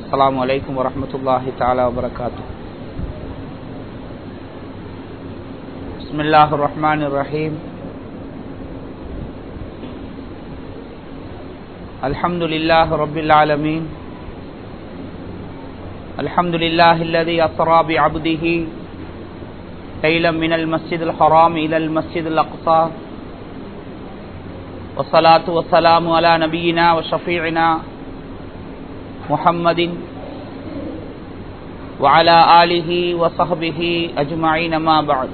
السلام عليكم ورحمة الله تعالى وبركاته بسم الله الرحمن الرحيم الحمد لله رب العالمين الحمد لله الذي أسرى بعبده ليلا من المسجد الحرام إلى المسجد الأقصى والصلاة والسلام على نبينا وشفيعنا محمد وعلى آله وصحبه أجمعين ما بعد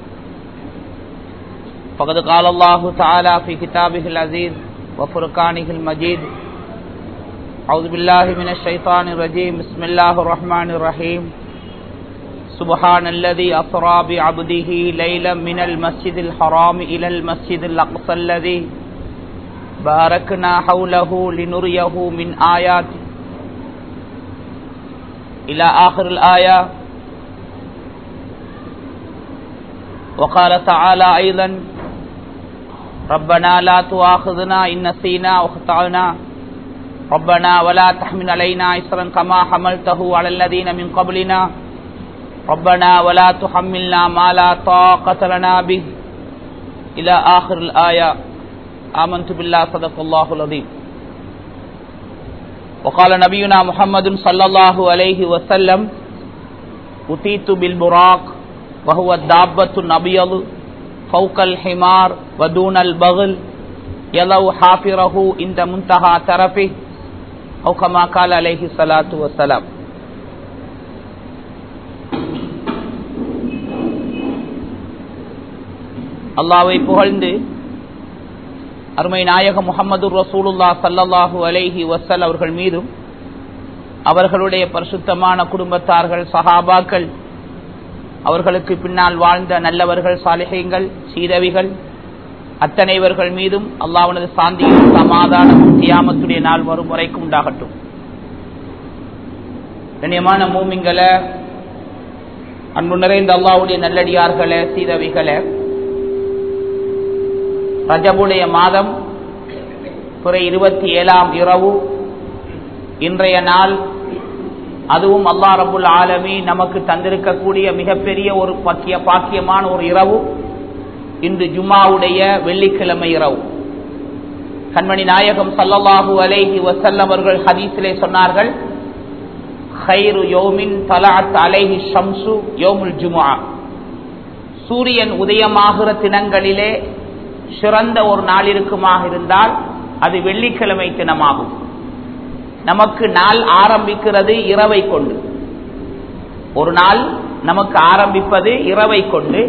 فقد قال الله تعالى في كتابه العزيز وفرقانه المجيد أعوذ بالله من الشيطان الرجيم بسم الله الرحمن الرحيم سبحان الذي أسرى بعبده ليلا من المسجد الحرام إلى المسجد الأقصى الذي باركنا حوله لنريه من آياته إلى آخر الآية وقال تعالى أيضا ربنا لا تؤاخذنا إن نسينا واخطأنا ربنا ولا تحمل علينا إسرا كما حملته على الذين من قبلنا ربنا ولا تحملنا ما لا طاقة لنا به إلى آخر الآية آمنت بالله صدق الله العظيم وقال نبينا محمد صلى الله عليه وسلم أتيت بالبراق وهو الدابة النبيض فوق الحمار ودون البغل يلو حافره عند منتهى ترفه أو كما قال عليه الصلاة والسلام அல்லாவை புகழ்ந்து அருமை நாயக முகமது ரசூலுல்லா சல்லல்லாஹு அலைஹி வசல் அவர்கள் மீதும் அவர்களுடைய பரிசுத்தமான குடும்பத்தார்கள் சஹாபாக்கள் அவர்களுக்கு பின்னால் வாழ்ந்த நல்லவர்கள் சாலிகைகள் சீதவிகள் அத்தனைவர்கள் மீதும் அல்லாவனது சாந்தியும் சமாதானமும் தியாமத்துடைய நாள் வரும் வரைக்கும் உண்டாகட்டும் கண்ணியமான மூமிங்களை அன்பு நிறைந்த அல்லாவுடைய நல்லடியார்களே சீதவிகளை ரஜபுடைய மாதம் துறை இருபத்தி ஏழாம் இரவு இன்றைய நாள் அதுவும் அல்லா ரபுல் ஆலமி நமக்கு தந்திருக்கக்கூடிய மிகப்பெரிய ஒரு பாக்கிய பாக்கியமான ஒரு இரவு இன்று ஜுமாவுடைய வெள்ளிக்கிழமை இரவு கண்மணி நாயகம் சல்லல்லாஹூ அலேஹி வசல்லம் அவர்கள் ஹதீஸிலே சொன்னார்கள் ஹைரு யோமின் தலாத் அலேஹி ஷம்சு யோமுல் ஜுமா சூரியன் உதயமாகிற தினங்களிலே சிறந்த ஒரு நாள் இருக்குமாக இருந்தால் அது வெள்ளிக்கிழமை தினமாகும் நமக்கு நாள் ஆரம்பிக்கிறது இரவை கொண்டு ஒரு நாள் நமக்கு ஆரம்பிப்பது இரவை கொண்டு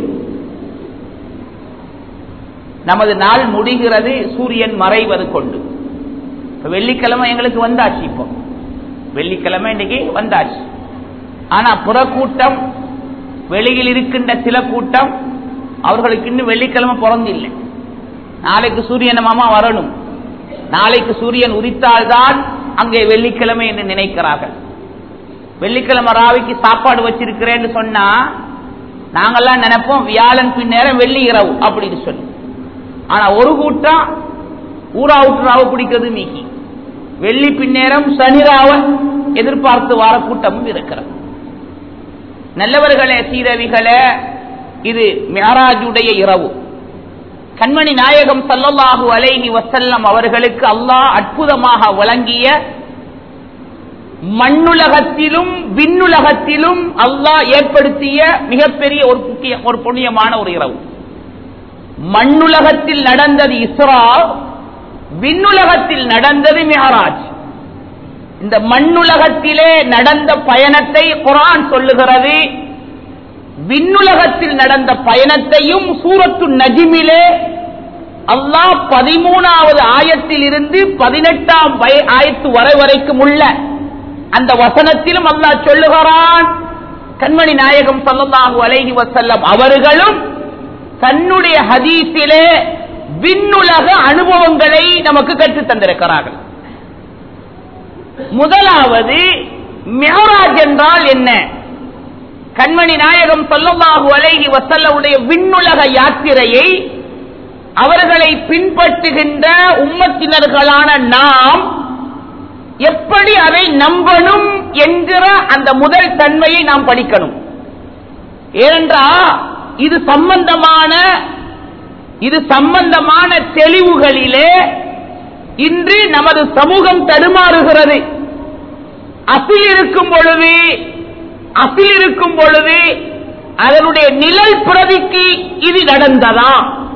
நமது நாள் முடிகிறது சூரியன் மறைவது கொண்டு வெள்ளிக்கிழமை எங்களுக்கு வந்தாச்சு இப்போ வெள்ளிக்கிழமை இன்னைக்கு வந்தாச்சு ஆனா புற கூட்டம் வெளியில் இருக்கின்ற சில கூட்டம் அவர்களுக்கு இன்னும் வெள்ளிக்கிழமை பிறந்தில்லை நாளைக்கு சூரியன் மாமா வரணும் நாளைக்கு சூரியன் உதித்தால்தான் அங்கே வெள்ளிக்கிழமை என்று நினைக்கிறார்கள் வெள்ளிக்கிழமை ராவிக்கு சாப்பாடு வச்சிருக்கிறேன்னு சொன்னா நாங்கெல்லாம் நினைப்போம் வியாழன் பின்னேரம் வெள்ளி இரவு அப்படின்னு சொல்லி ஆனா ஒரு கூட்டம் ஊரா விட்டு ராவு பிடிக்கிறது மீக்கி வெள்ளி பின்னேரம் சனிராவ எதிர்பார்த்து வார கூட்டமும் இருக்கிறது நல்லவர்களே சீரவிகளே இது மேராஜுடைய இரவு கண்மணி நாயகம் சல்லல்லாஹு அலைஹி வசல்லம் அவர்களுக்கு அல்லாஹ் அற்புதமாக வழங்கிய மண்ணுலகத்திலும் விண்ணுலகத்திலும் அல்லாஹ் ஏற்படுத்திய மிகப்பெரிய ஒரு முக்கிய ஒரு புண்ணியமான ஒரு இரவு மண்ணுலகத்தில் நடந்தது இஸ்ரா விண்ணுலகத்தில் நடந்தது மெஹராஜ் இந்த மண்ணுலகத்திலே நடந்த பயணத்தை குரான் சொல்லுகிறது விண்ணுலகத்தில் நடந்த பயணத்தையும் சூரத்து நஜிமிலே அல்லாஹ் பதிமூணாவது ஆயத்தில் இருந்து பதினெட்டாம் ஆயத்து வரை வரைக்கும் உள்ள அந்த வசனத்திலும் அல்லாஹ் சொல்லுகிறான் கண்மணி நாயகம் சல்லாஹூ அலைஹி வசல்லம் அவர்களும் தன்னுடைய ஹதீஸிலே விண்ணுலக அனுபவங்களை நமக்கு கற்றுத் தந்திருக்கிறார்கள் முதலாவது மெஹராஜ் என்றால் என்ன கண்மணி நாயகம் சொல்லமாகு அலைகி வசல்லவுடைய விண்ணுலக யாத்திரையை அவர்களை பின்பற்றுகின்ற உம்மத்தினர்களான நாம் எப்படி அதை நம்பணும் என்கிற அந்த முதல் தன்மையை நாம் படிக்கணும் ஏனென்றா இது சம்பந்தமான இது சம்பந்தமான தெளிவுகளிலே இன்று நமது சமூகம் தடுமாறுகிறது அசில் இருக்கும் பொழுது அசில் இருக்கும் பொழுது அதனுடைய நிழல் பிரதிக்கு இது நடந்ததா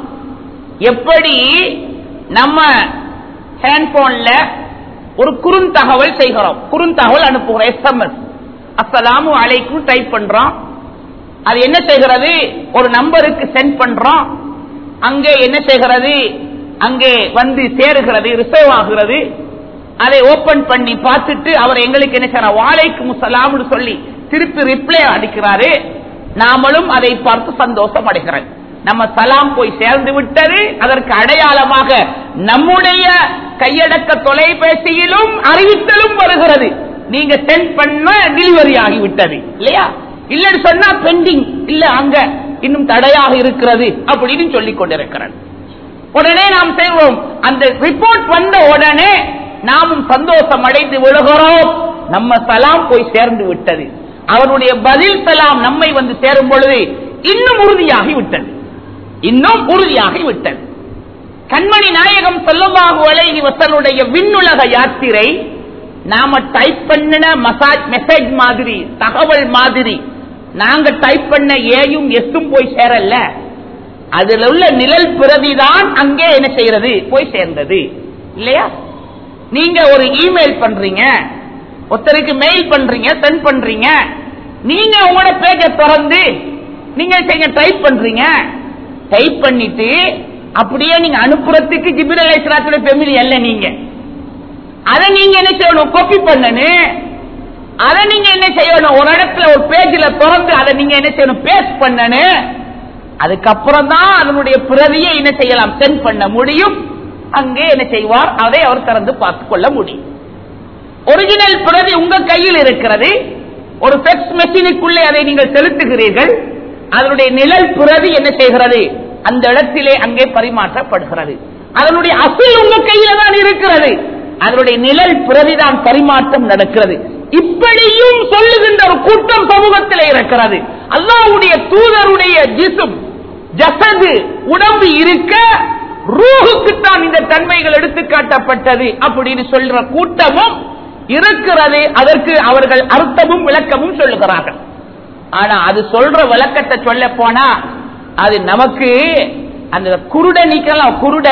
எப்படி நம்ம ஹேண்ட்போன்ல ஒரு குறுந்தகவல் செய்கிறோம் குறுந்தகவல் அனுப்புகிறோம் எஸ்எம்எஸ் அஸ்ஸலாமு அலைக்கும் டைப் பண்றோம் அது என்ன செய்கிறது ஒரு நம்பருக்கு சென்ட் பண்றோம் அங்கே என்ன செய்கிறது அங்கே வந்து சேருகிறது ரிசர்வ் ஆகிறது அதை ஓபன் பண்ணி பார்த்துட்டு அவர் எங்களுக்கு என்ன செய்யறார் வாழைக்கு சலாம்னு சொல்லி திருப்பி ரிப்ளை அடிக்கிறாரு நாமளும் அதை பார்த்து சந்தோஷம் அடைகிறோம் நம்ம சலாம் போய் சேர்ந்து விட்டது அதற்கு அடையாளமாக நம்முடைய கையடக்க தொலைபேசியிலும் அறிவித்தலும் வருகிறது நீங்க சென்ட் பண்ண டெலிவரி ஆகிவிட்டது இல்லையா இல்லன்னு சொன்னா பெண்டிங் இல்ல அங்க இன்னும் தடையாக இருக்கிறது அப்படின்னு சொல்லிக் கொண்டிருக்கிறேன் உடனே நாம் செய்வோம் அந்த ரிப்போர்ட் வந்த உடனே நாமும் சந்தோஷம் அடைந்து விழுகிறோம் நம்ம சலாம் போய் சேர்ந்து விட்டது அவனுடைய பதில் சலாம் நம்மை வந்து சேரும் பொழுது இன்னும் உறுதியாகி விட்டது இன்னும் உறுதியாகி விட்டது கண்மணி நாயகம் சொல்லமாக அலைஹி வசனுடைய விண்ணுலக யாத்திரை நாம டைப் பண்ணின மசாஜ் மெசேஜ் மாதிரி தகவல் மாதிரி நாங்க டைப் பண்ண ஏயும் எஸ்ஸும் போய் சேரல அதுல உள்ள நிழல் பிரதிதான் அங்கே என்ன செய்யறது போய் சேர்ந்தது இல்லையா நீங்க ஒரு இமெயில் பண்றீங்க ஒருத்தருக்கு மெயில் பண்றீங்க சென்ட் பண்றீங்க நீங்க உங்களோட பேஜ திறந்து நீங்க செய்ய டைப் பண்றீங்க டைப் பண்ணிட்டு அப்படியே நீங்க அனுப்புறதுக்கு ஜிபிரல் இஸ்லாத்துடைய ஃபெமிலி அல்ல நீங்க அதை நீங்க என்ன செய்யணும் காப்பி பண்ணணும் அதை நீங்க என்ன செய்யணும் ஒரு இடத்துல ஒரு பேஜ்ல திறந்து அதை நீங்க என்ன செய்யணும் பேஸ்ட் பண்ணணும் அதுக்கப்புறம் தான் அதனுடைய பிரதியை என்ன செய்யலாம் சென்ட் பண்ண முடியும் அங்கே என்ன செய்வார் அதை அவர் திறந்து பார்த்துக் கொள்ள முடியும் ஒரிஜினல் பிரதி உங்க கையில் இருக்கிறது ஒரு ஃபெக்ஸ் மெஷினுக்குள்ளே அதை நீங்கள் செலுத்துகிறீர்கள் அதனுடைய நிழல் பிரதி என்ன செய்கிறது அந்த இடத்திலே அங்கே பரிமாற்றப்படுகிறது அதனுடைய அசில் உங்க கையில தான் இருக்கிறது அதனுடைய நிழல் பிரதிதான் பரிமாற்றம் நடக்கிறது இப்படியும் சொல்லுகின்ற ஒரு கூட்டம் சமூகத்தில் இருக்கிறது அல்லாவுடைய தூதருடைய ஜிசும் ஜசது உடம்பு இருக்க ரூஹுக்குத்தான் இந்த தன்மைகள் எடுத்து காட்டப்பட்டது அப்படின்னு சொல்ற கூட்டமும் இருக்கிறது அதற்கு அவர்கள் அர்த்தமும் விளக்கமும் சொல்லுகிறார்கள் ஆனா அது சொல்ற விளக்கத்தை சொல்ல போனா அது நமக்கு அந்த குருட நீக்கலாம் குருட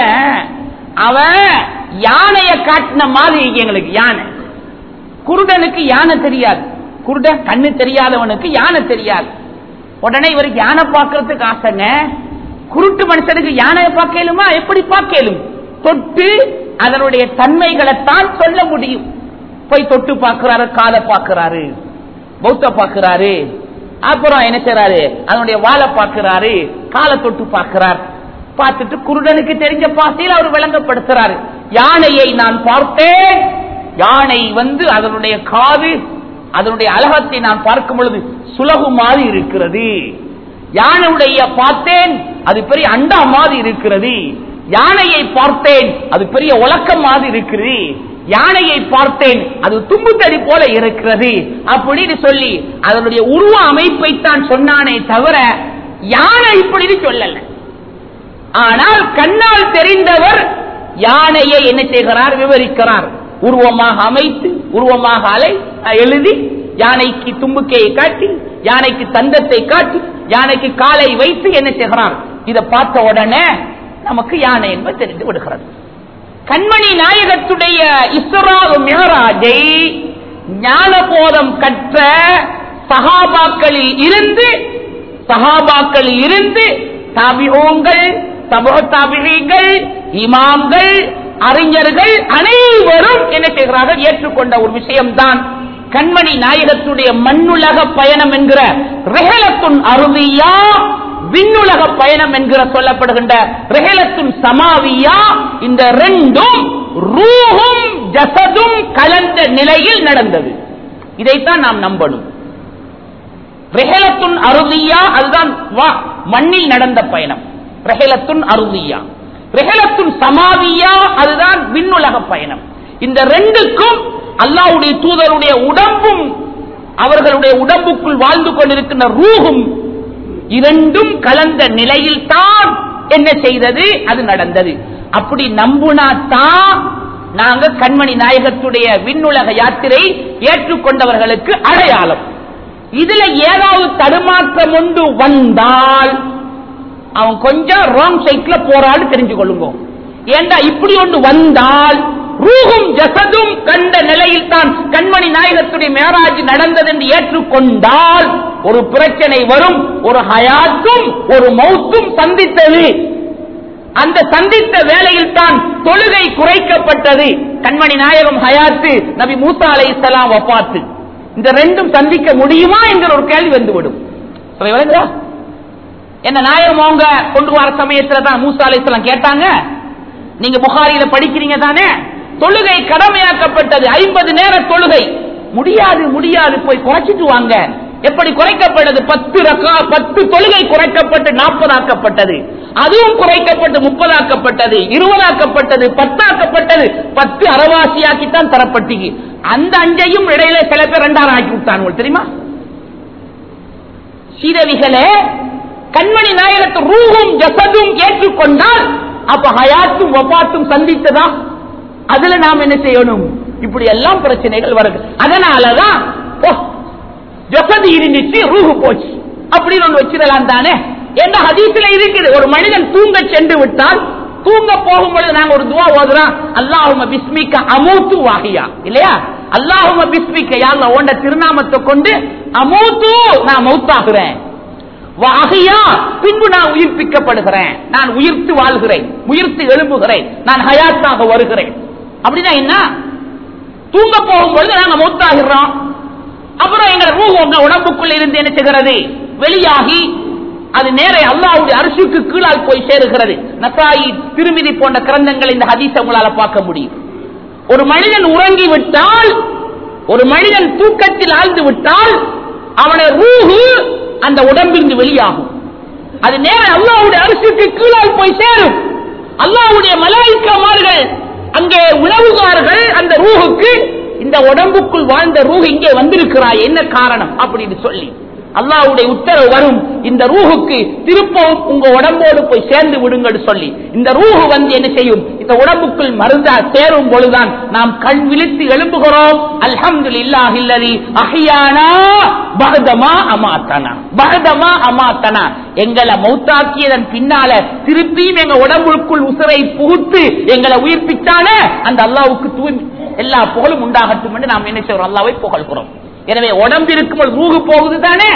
அவன் யானைய காட்டின மாதிரி எங்களுக்கு யானை குருடனுக்கு யானை தெரியாது குருடன் கண்ணு தெரியாதவனுக்கு யானை தெரியாது உடனே இவருக்கு யானை பார்க்கறதுக்கு ஆசைங்க குருட்டு மனுஷனுக்கு யானையை பார்க்கலுமா எப்படி பார்க்கலும் தொட்டு அதனுடைய தன்மைகளைத்தான் சொல்ல முடியும் போய் தொட்டு பார்க்கிறாரு காதை பார்க்கிறாரு பௌத்த பார்க்கிறாரு அப்புறம் என்ன செய்யறாரு அதனுடைய வாழை பார்க்கிறாரு காலை தொட்டு பார்க்கிறார் பார்த்துட்டு குருடனுக்கு தெரிஞ்ச பாசையில் அவர் விளங்கப்படுத்துறாரு யானையை நான் பார்த்தேன் யானை வந்து அதனுடைய காது அதனுடைய அழகத்தை நான் பார்க்கும் பொழுது சுலகு மாதிரி இருக்கிறது யானையுடைய பார்த்தேன் அது பெரிய அண்டா மாதிரி இருக்கிறது யானையை பார்த்தேன் அது பெரிய உலக்கம் மாதிரி இருக்கிறது யானையை பார்த்தேன் அது தும்புத்தடி போல இருக்கிறது அப்படின்னு சொல்லி அதனுடைய உருவ அமைப்பை தான் சொன்னானே தவிர யானை இப்படின்னு சொல்லல ஆனால் கண்ணால் தெரிந்தவர் யானையை என்ன செய்கிறார் விவரிக்கிறார் உருவமாக அமைத்து உருவமாக அலை எழுதி யானைக்கு தும்புக்கையை காட்டி யானைக்கு தந்தத்தை காட்டி யானைக்கு காலை வைத்து என்ன செய்கிறார் இதை பார்த்த உடனே நமக்கு யானை என்பது தெரிந்து விடுகிறது கண்மணி நாயகத்துடைய இஸ்ரா மிகராஜை ஞானபோதம் கற்ற சகாபாக்களில் இருந்து சகாபாக்களில் இருந்து தாபியோங்கள் சமூக தாபிகள் இமாம்கள் அறிஞர்கள் அனைவரும் என்ன செய்கிறார்கள் ஏற்றுக்கொண்ட ஒரு விஷயம்தான் கண்மணி நாயகத்துடைய மண்ணுலக பயணம் என்கிற ரெஹலத்துன் அருவியா விண்ணுலக பயணம் என்கிற சொல்லப்படுகின்ற ரெஹலத்துன் சமாவியா இந்த ரெண்டும் ரூஹும் ஜசதும் கலந்த நிலையில் நடந்தது இதைத்தான் நாம் நம்பணும் ரெஹலத்துன் அருதியா அதுதான் வா- மண்ணில் நடந்த பயணம் ரெஹலத்துன் அருதியா ரெஹலத்துன் சமாவியா அதுதான் விண்ணுலக பயணம் இந்த ரெண்டுக்கும் அல்லாஹ்வுடைய தூதருடைய உடம்பும் அவர்களுடைய உடம்புக்குள் வாழ்ந்து கொண்டிருக்கின்ற ரூகும் இரண்டும் கலந்த நிலையில் தான் என்ன செய்தது அது நடந்தது அப்படி நம்புனா தான் நாங்க கண்மணி நாயகத்துடைய விண்ணுலக யாத்திரை ஏற்றுக்கொண்டவர்களுக்கு அடையாளம் இதுல ஏதாவது தடுமாற்றம் ஒன்று வந்தால் அவன் கொஞ்சம் ராங் சைட்ல போறான்னு தெரிஞ்சு கொள்ளுங்க ஏண்டா இப்படி ஒன்று வந்தால் ரூகும் ஜசதும் கண்ட நிலையில் தான் கண்மணி நாயகத்துடைய மேராஜ் நடந்தது என்று ஏற்றுக்கொண்டால் ஒரு பிரச்சனை வரும் ஒரு ஹயாத்தும் ஒரு மௌத்தும் சந்தித்தது அந்த சந்தித்த வேளையில் தான் தொழுகை குறைக்கப்பட்டது கண்மணி நாயகம் ஹயாத்து நபி மூசா அலை இஸ்லாம் வப்பாத்து இந்த ரெண்டும் சந்திக்க முடியுமா என்கிற ஒரு கேள்வி வந்துவிடும் அப்ப விளங்குதா? என்ன நாயகம் அவங்க கொண்டு வர சமயத்துல தான் மூசா அலை இஸ்லாம் கேட்டாங்க நீங்க புகாரியில படிக்கிறீங்க தானே தொழுகை கடமையாக்கப்பட்டது ஐம்பது நேர தொழுகை முடியாது முடியாது போய் குறைச்சிட்டு வாங்க எப்படி குறைக்கப்பட்டது பத்து ரக்கா பத்து தொழுகை குறைக்கப்பட்டு நாற்பதாக்கப்பட்டது அதுவும் குறைக்கப்பட்டு முப்பதாக்கப்பட்டது இருபதாக்கப்பட்டது பத்தாக்கப்பட்டது பத்து அறவாசியாக்கித்தான் தரப்பட்டீங்க அந்த அஞ்சையும் இடையில சில பேர் ரெண்டாயிரம் ஆக்கி விட்டாங்க தெரியுமா சீதவிகளே கண்மணி நாயகத்து ரூஹும் ஜசதும் ஏற்றுக்கொண்டால் அப்ப ஹயாத்தும் வபாத்தும் சந்தித்ததா அதுல நாம் என்ன செய்யணும் இப்படி எல்லாம் பிரச்சனைகள் வருது அதனாலதான் ஓ, ஜசது இருந்துச்சு ரூஹு போச்சு அப்படின்னு ஒண்ணு வச்சிடலாம் தானே எந்த ஹதீஸ்ல இருக்குது ஒரு மனிதன் தூங்க சென்று விட்டால் தூங்க போகும்பொழுது நாங்க ஒரு துவா ஓதுறோம் அல்லாஹும பிஸ்மிக்க அமூத்து வாகியா இல்லையா அல்லாஹும பிஸ்மிக்க யாழ்ல ஓண்ட திருநாமத்தை கொண்டு அமூத்து நான் மௌத்தாகிறேன் வாகியா பின்பு நான் உயிர்ப்பிக்கப்படுகிறேன் நான் உயிர்த்து வாழ்கிறேன் உயிர்த்து எழும்புகிறேன் நான் ஹயாத்தாக வருகிறேன் அப்படின்னா என்ன தூங்க போகும்பொழுது நாங்க மௌத்தாகிறோம் அப்புறம் எங்க ரூ உங்க உடம்புக்குள்ள இருந்து என்ன செய்கிறது வெளியாகி அது நேரே அல்லாவுடைய அரசுக்கு கீழால் போய் சேருகிறது நசாயி திருமிதி போன்ற கிரந்தங்கள் இந்த ஹதீஸை உங்களால பார்க்க முடியும் ஒரு மனிதன் உறங்கி விட்டால் ஒரு மனிதன் தூக்கத்தில் ஆழ்ந்து விட்டால் அவனை ரூஹு அந்த உடம்பிலிருந்து வெளியாகும் அது நேர அல்லாவுடைய அரசுக்கு கீழால் போய் சேரும் அல்லாவுடைய மலாய்க்கமார்கள் அங்கே உழவுகார்கள் அந்த ரூஹுக்கு இந்த உடம்புக்குள் வாழ்ந்த ரூஹ் இங்கே வந்திருக்கிறாய் என்ன காரணம் அப்படின்னு சொல்லி அல்லாஹ்வுடைய உத்தரவு வரும் இந்த ரூஹுக்கு திருப்பவும் உங்க உடம்போடு போய் சேர்ந்து விடுங்கன்னு சொல்லி இந்த ரூஹு வந்து என்ன செய்யும் இந்த உடம்புக்குள் மருந்தா சேரும் பொழுதுதான் நாம் கண் விழித்து எழும்புகிறோம் அல்ஹம்துலில்லாஹி இல்லதி அஹ்யானா பஹதமா அமாத்தனா பஹதமா அமாத்தனா எங்களை மௌத்தாக்கியதன் பின்னால திருப்பியும் எங்க உடம்புக்குள் உசுரை புகுத்து எங்களை உயிர்ப்பித்தான அந்த அல்லாஹ்வுக்கு தூய்மை எல்லா புகழும் உண்டாகட்டும் என்று நாம் என்ன செய்கிறோம் அல்லாவை புகழ்கிறோம் எனவே உடம்பு இருக்கும் ரூகு போகுது தானே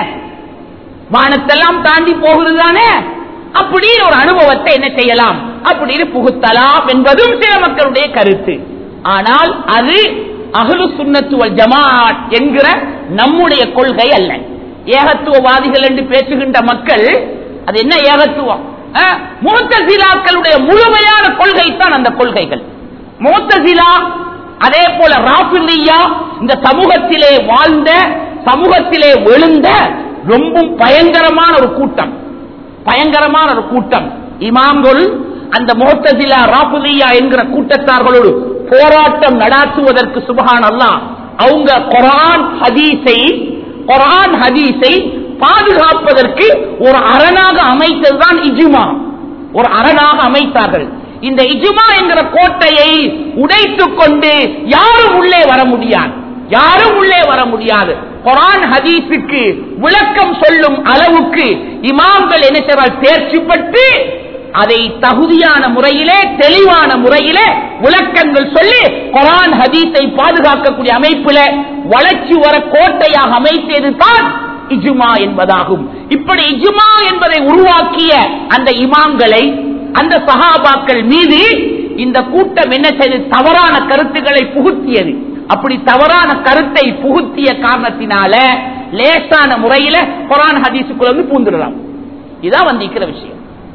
வானத்தெல்லாம் தாண்டி போகுது தானே அப்படி ஒரு அனுபவத்தை என்ன செய்யலாம் அப்படின்னு புகுத்தலாம் என்பதும் சில மக்களுடைய கருத்து ஆனால் அது அகலு சுண்ணத்துவல் ஜமாத் என்கிற நம்முடைய கொள்கை அல்ல ஏகத்துவவாதிகள் என்று பேசுகின்ற மக்கள் அது என்ன ஏகத்துவம் மூத்தசிலாக்களுடைய முழுமையான கொள்கை தான் அந்த கொள்கைகள் மூத்தசிலா அதே போல ராபிலியா இந்த சமூகத்திலே வாழ்ந்த சமூகத்திலே விழுந்த ரொம்ப பயங்கரமான ஒரு கூட்டம் பயங்கரமான ஒரு கூட்டம் இமாம்கள் அந்த முகத்தசிலா ராபுலியா என்கிற கூட்டத்தார்களோடு போராட்டம் நடாத்துவதற்கு சுபகான் அல்லா அவங்க குரான் ஹதீஸை குரான் ஹதீஸை பாதுகாப்பதற்கு ஒரு அரணாக அமைத்ததுதான் இஜுமா ஒரு அரணாக அமைத்தார்கள் இந்த இஜுமா என்கிற கோட்டையை உடைத்துக் கொண்டு யாரும் உள்ளே வர முடியாது யாரும் உள்ளே வர முடியாது குரான் ஹதீஸுக்கு விளக்கம் சொல்லும் அளவுக்கு இமாம்கள் என்ன செய்வார் தேர்ச்சி பெற்று அதை தகுதியான முறையிலே தெளிவான முறையிலே விளக்கங்கள் சொல்லி குரான் ஹதீஸை பாதுகாக்கக்கூடிய அமைப்பில வளர்ச்சி வர கோட்டையாக அமைத்தது தான் இஜுமா என்பதாகும் இப்படி இஜுமா என்பதை உருவாக்கிய அந்த இமாம்களை அந்த சகாபாக்கள் மீது இந்த கூட்டம் என்ன செய்து தவறான கருத்துக்களை புகுத்தியது அப்படி தவறான கருத்தை புகுத்திய காரணத்தினால லேசான முறையில குரான் ஹதீஸுக்குள்ள வந்து பூந்துடலாம் இதான் வந்திருக்கிற விஷயம்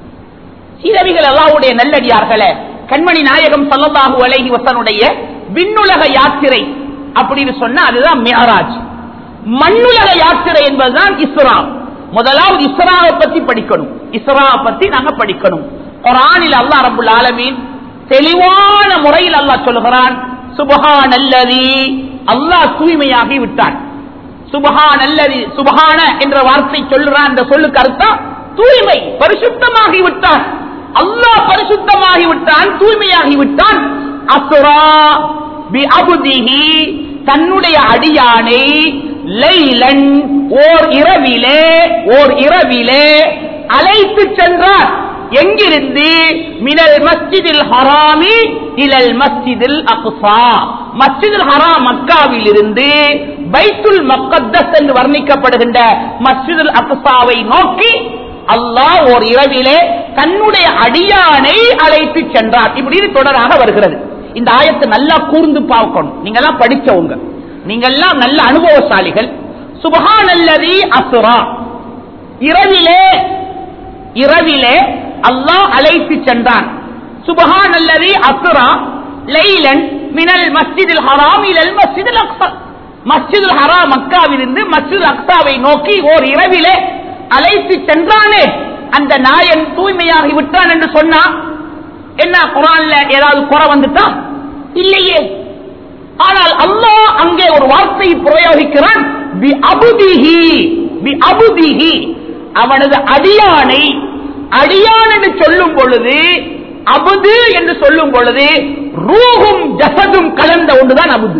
சீரவிகள் அல்லாவுடைய நல்லடியார்களே கண்மணி நாயகம் சல்லல்லாஹு அலைஹி வசனுடைய விண்ணுலக யாத்திரை அப்படின்னு சொன்னா அதுதான் மியராஜ் மண்ணுலக யாத்திரை என்பதுதான் இஸ்ரா முதலாவது இஸ்ராவை பத்தி படிக்கணும் இஸ்ரா பத்தி நாங்க படிக்கணும் குரானில் அல்லா ரபுல் ஆலமீன் தெளிவான முறையில் அல்லாஹ் சொல்லுகிறான் சுபஹான் அல்லதி அல்லாஹ் தூய்மையாகி விட்டான் சுபஹான் அல்லது சுபஹான என்ற வார்த்தை சொல்லுறான் அந்த சொல்லுக்கு அர்த்தம் தூய்மை பரிசுத்தமாகி விட்டான் அல்லாஹ் பரிசுத்தமாகி விட்டான் தூய்மையாகி விட்டான் அசுரா பி அபுதிஹி தன்னுடைய அடியானை லைலன் ஓர் இரவிலே ஓர் இரவிலே அழைத்து சென்றார் எங்கிருந்து மினல் மஸ்ஜிதில் ஹராமி இலல் மஸ்ஜிதில் அக்ஸா மஸ்ஜிதுல் ஹராம் மக்காவில் இருந்து பைத்துல் மக்கத்தஸ் என்று வர்ணிக்கப்படுகின்ற மஸ்ஜிதுல் அக்ஸாவை நோக்கி அல்லாஹ் ஓர் இரவிலே தன்னுடைய அடியானை அழைத்து சென்றார் இப்படி இது தொடராக வருகிறது இந்த ஆயத்தை நல்லா கூர்ந்து பார்க்கணும் நீங்க எல்லாம் படிச்சவங்க நீங்க எல்லாம் நல்ல அனுபவசாலிகள் சுபஹானல்லதி அசுரா இரவிலே இரவிலே அல்லாஹ் அழைத்து சென்றான் சுபஹான் அல்லது அசுரா லைலன் மினல் மஸ்ஜிதில் ஹராம் இலல் மஸ்ஜிதில் அக்ஸா மஸ்ஜிதுல் ஹராம் மக்காவிலிருந்து மஸ்ஜிதுல் அக்ஸாவை நோக்கி ஓர் இரவிலே அழைத்து சென்றானே அந்த நாயன் தூய்மையாகி விட்டான் என்று சொன்னா என்ன குரான்ல ஏதாவது குறை வந்துட்டா இல்லையே ஆனால் அல்லாஹ் அங்கே ஒரு வார்த்தையை பிரயோகிக்கிறான் பி அபுதிஹி பி அபுதிஹி அவனது அடியானை அடியான் என்று சொல்லும் பொழுது அபுது என்று சொல்லும் பொழுது ரூஹும் ஜசதும் கலந்த ஒன்றுதான் அபுது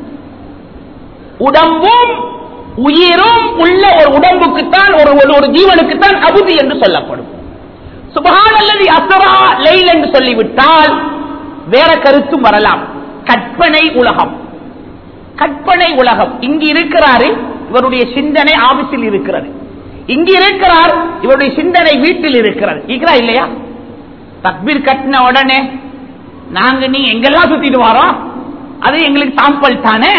உடம்பும் உயிரும் உள்ள ஒரு உடம்புக்குத்தான் ஒரு ஒரு- ஒரு ஜீவனுக்குத்தான் அபுதி என்று சொல்லப்படும் சுபஹான் அல்லது அசரா லைல் என்று சொல்லிவிட்டால் வேற கருத்தும் வரலாம் கற்பனை உலகம் கற்பனை உலகம் இங்கு இருக்கிறாரு இவருடைய சிந்தனை ஆபீஸில் இருக்கிறது இங்கு இருக்கிறார் இவருடைய சிந்தனை வீட்டில் இருக்கிறது இருக்கிறா இல்லையா தக்பீர் கட்டின உடனே நாங்க நீ எங்கெல்லாம் சுத்திட்டு வரோம் அது எங்களுக்கு சாம்பல் தானே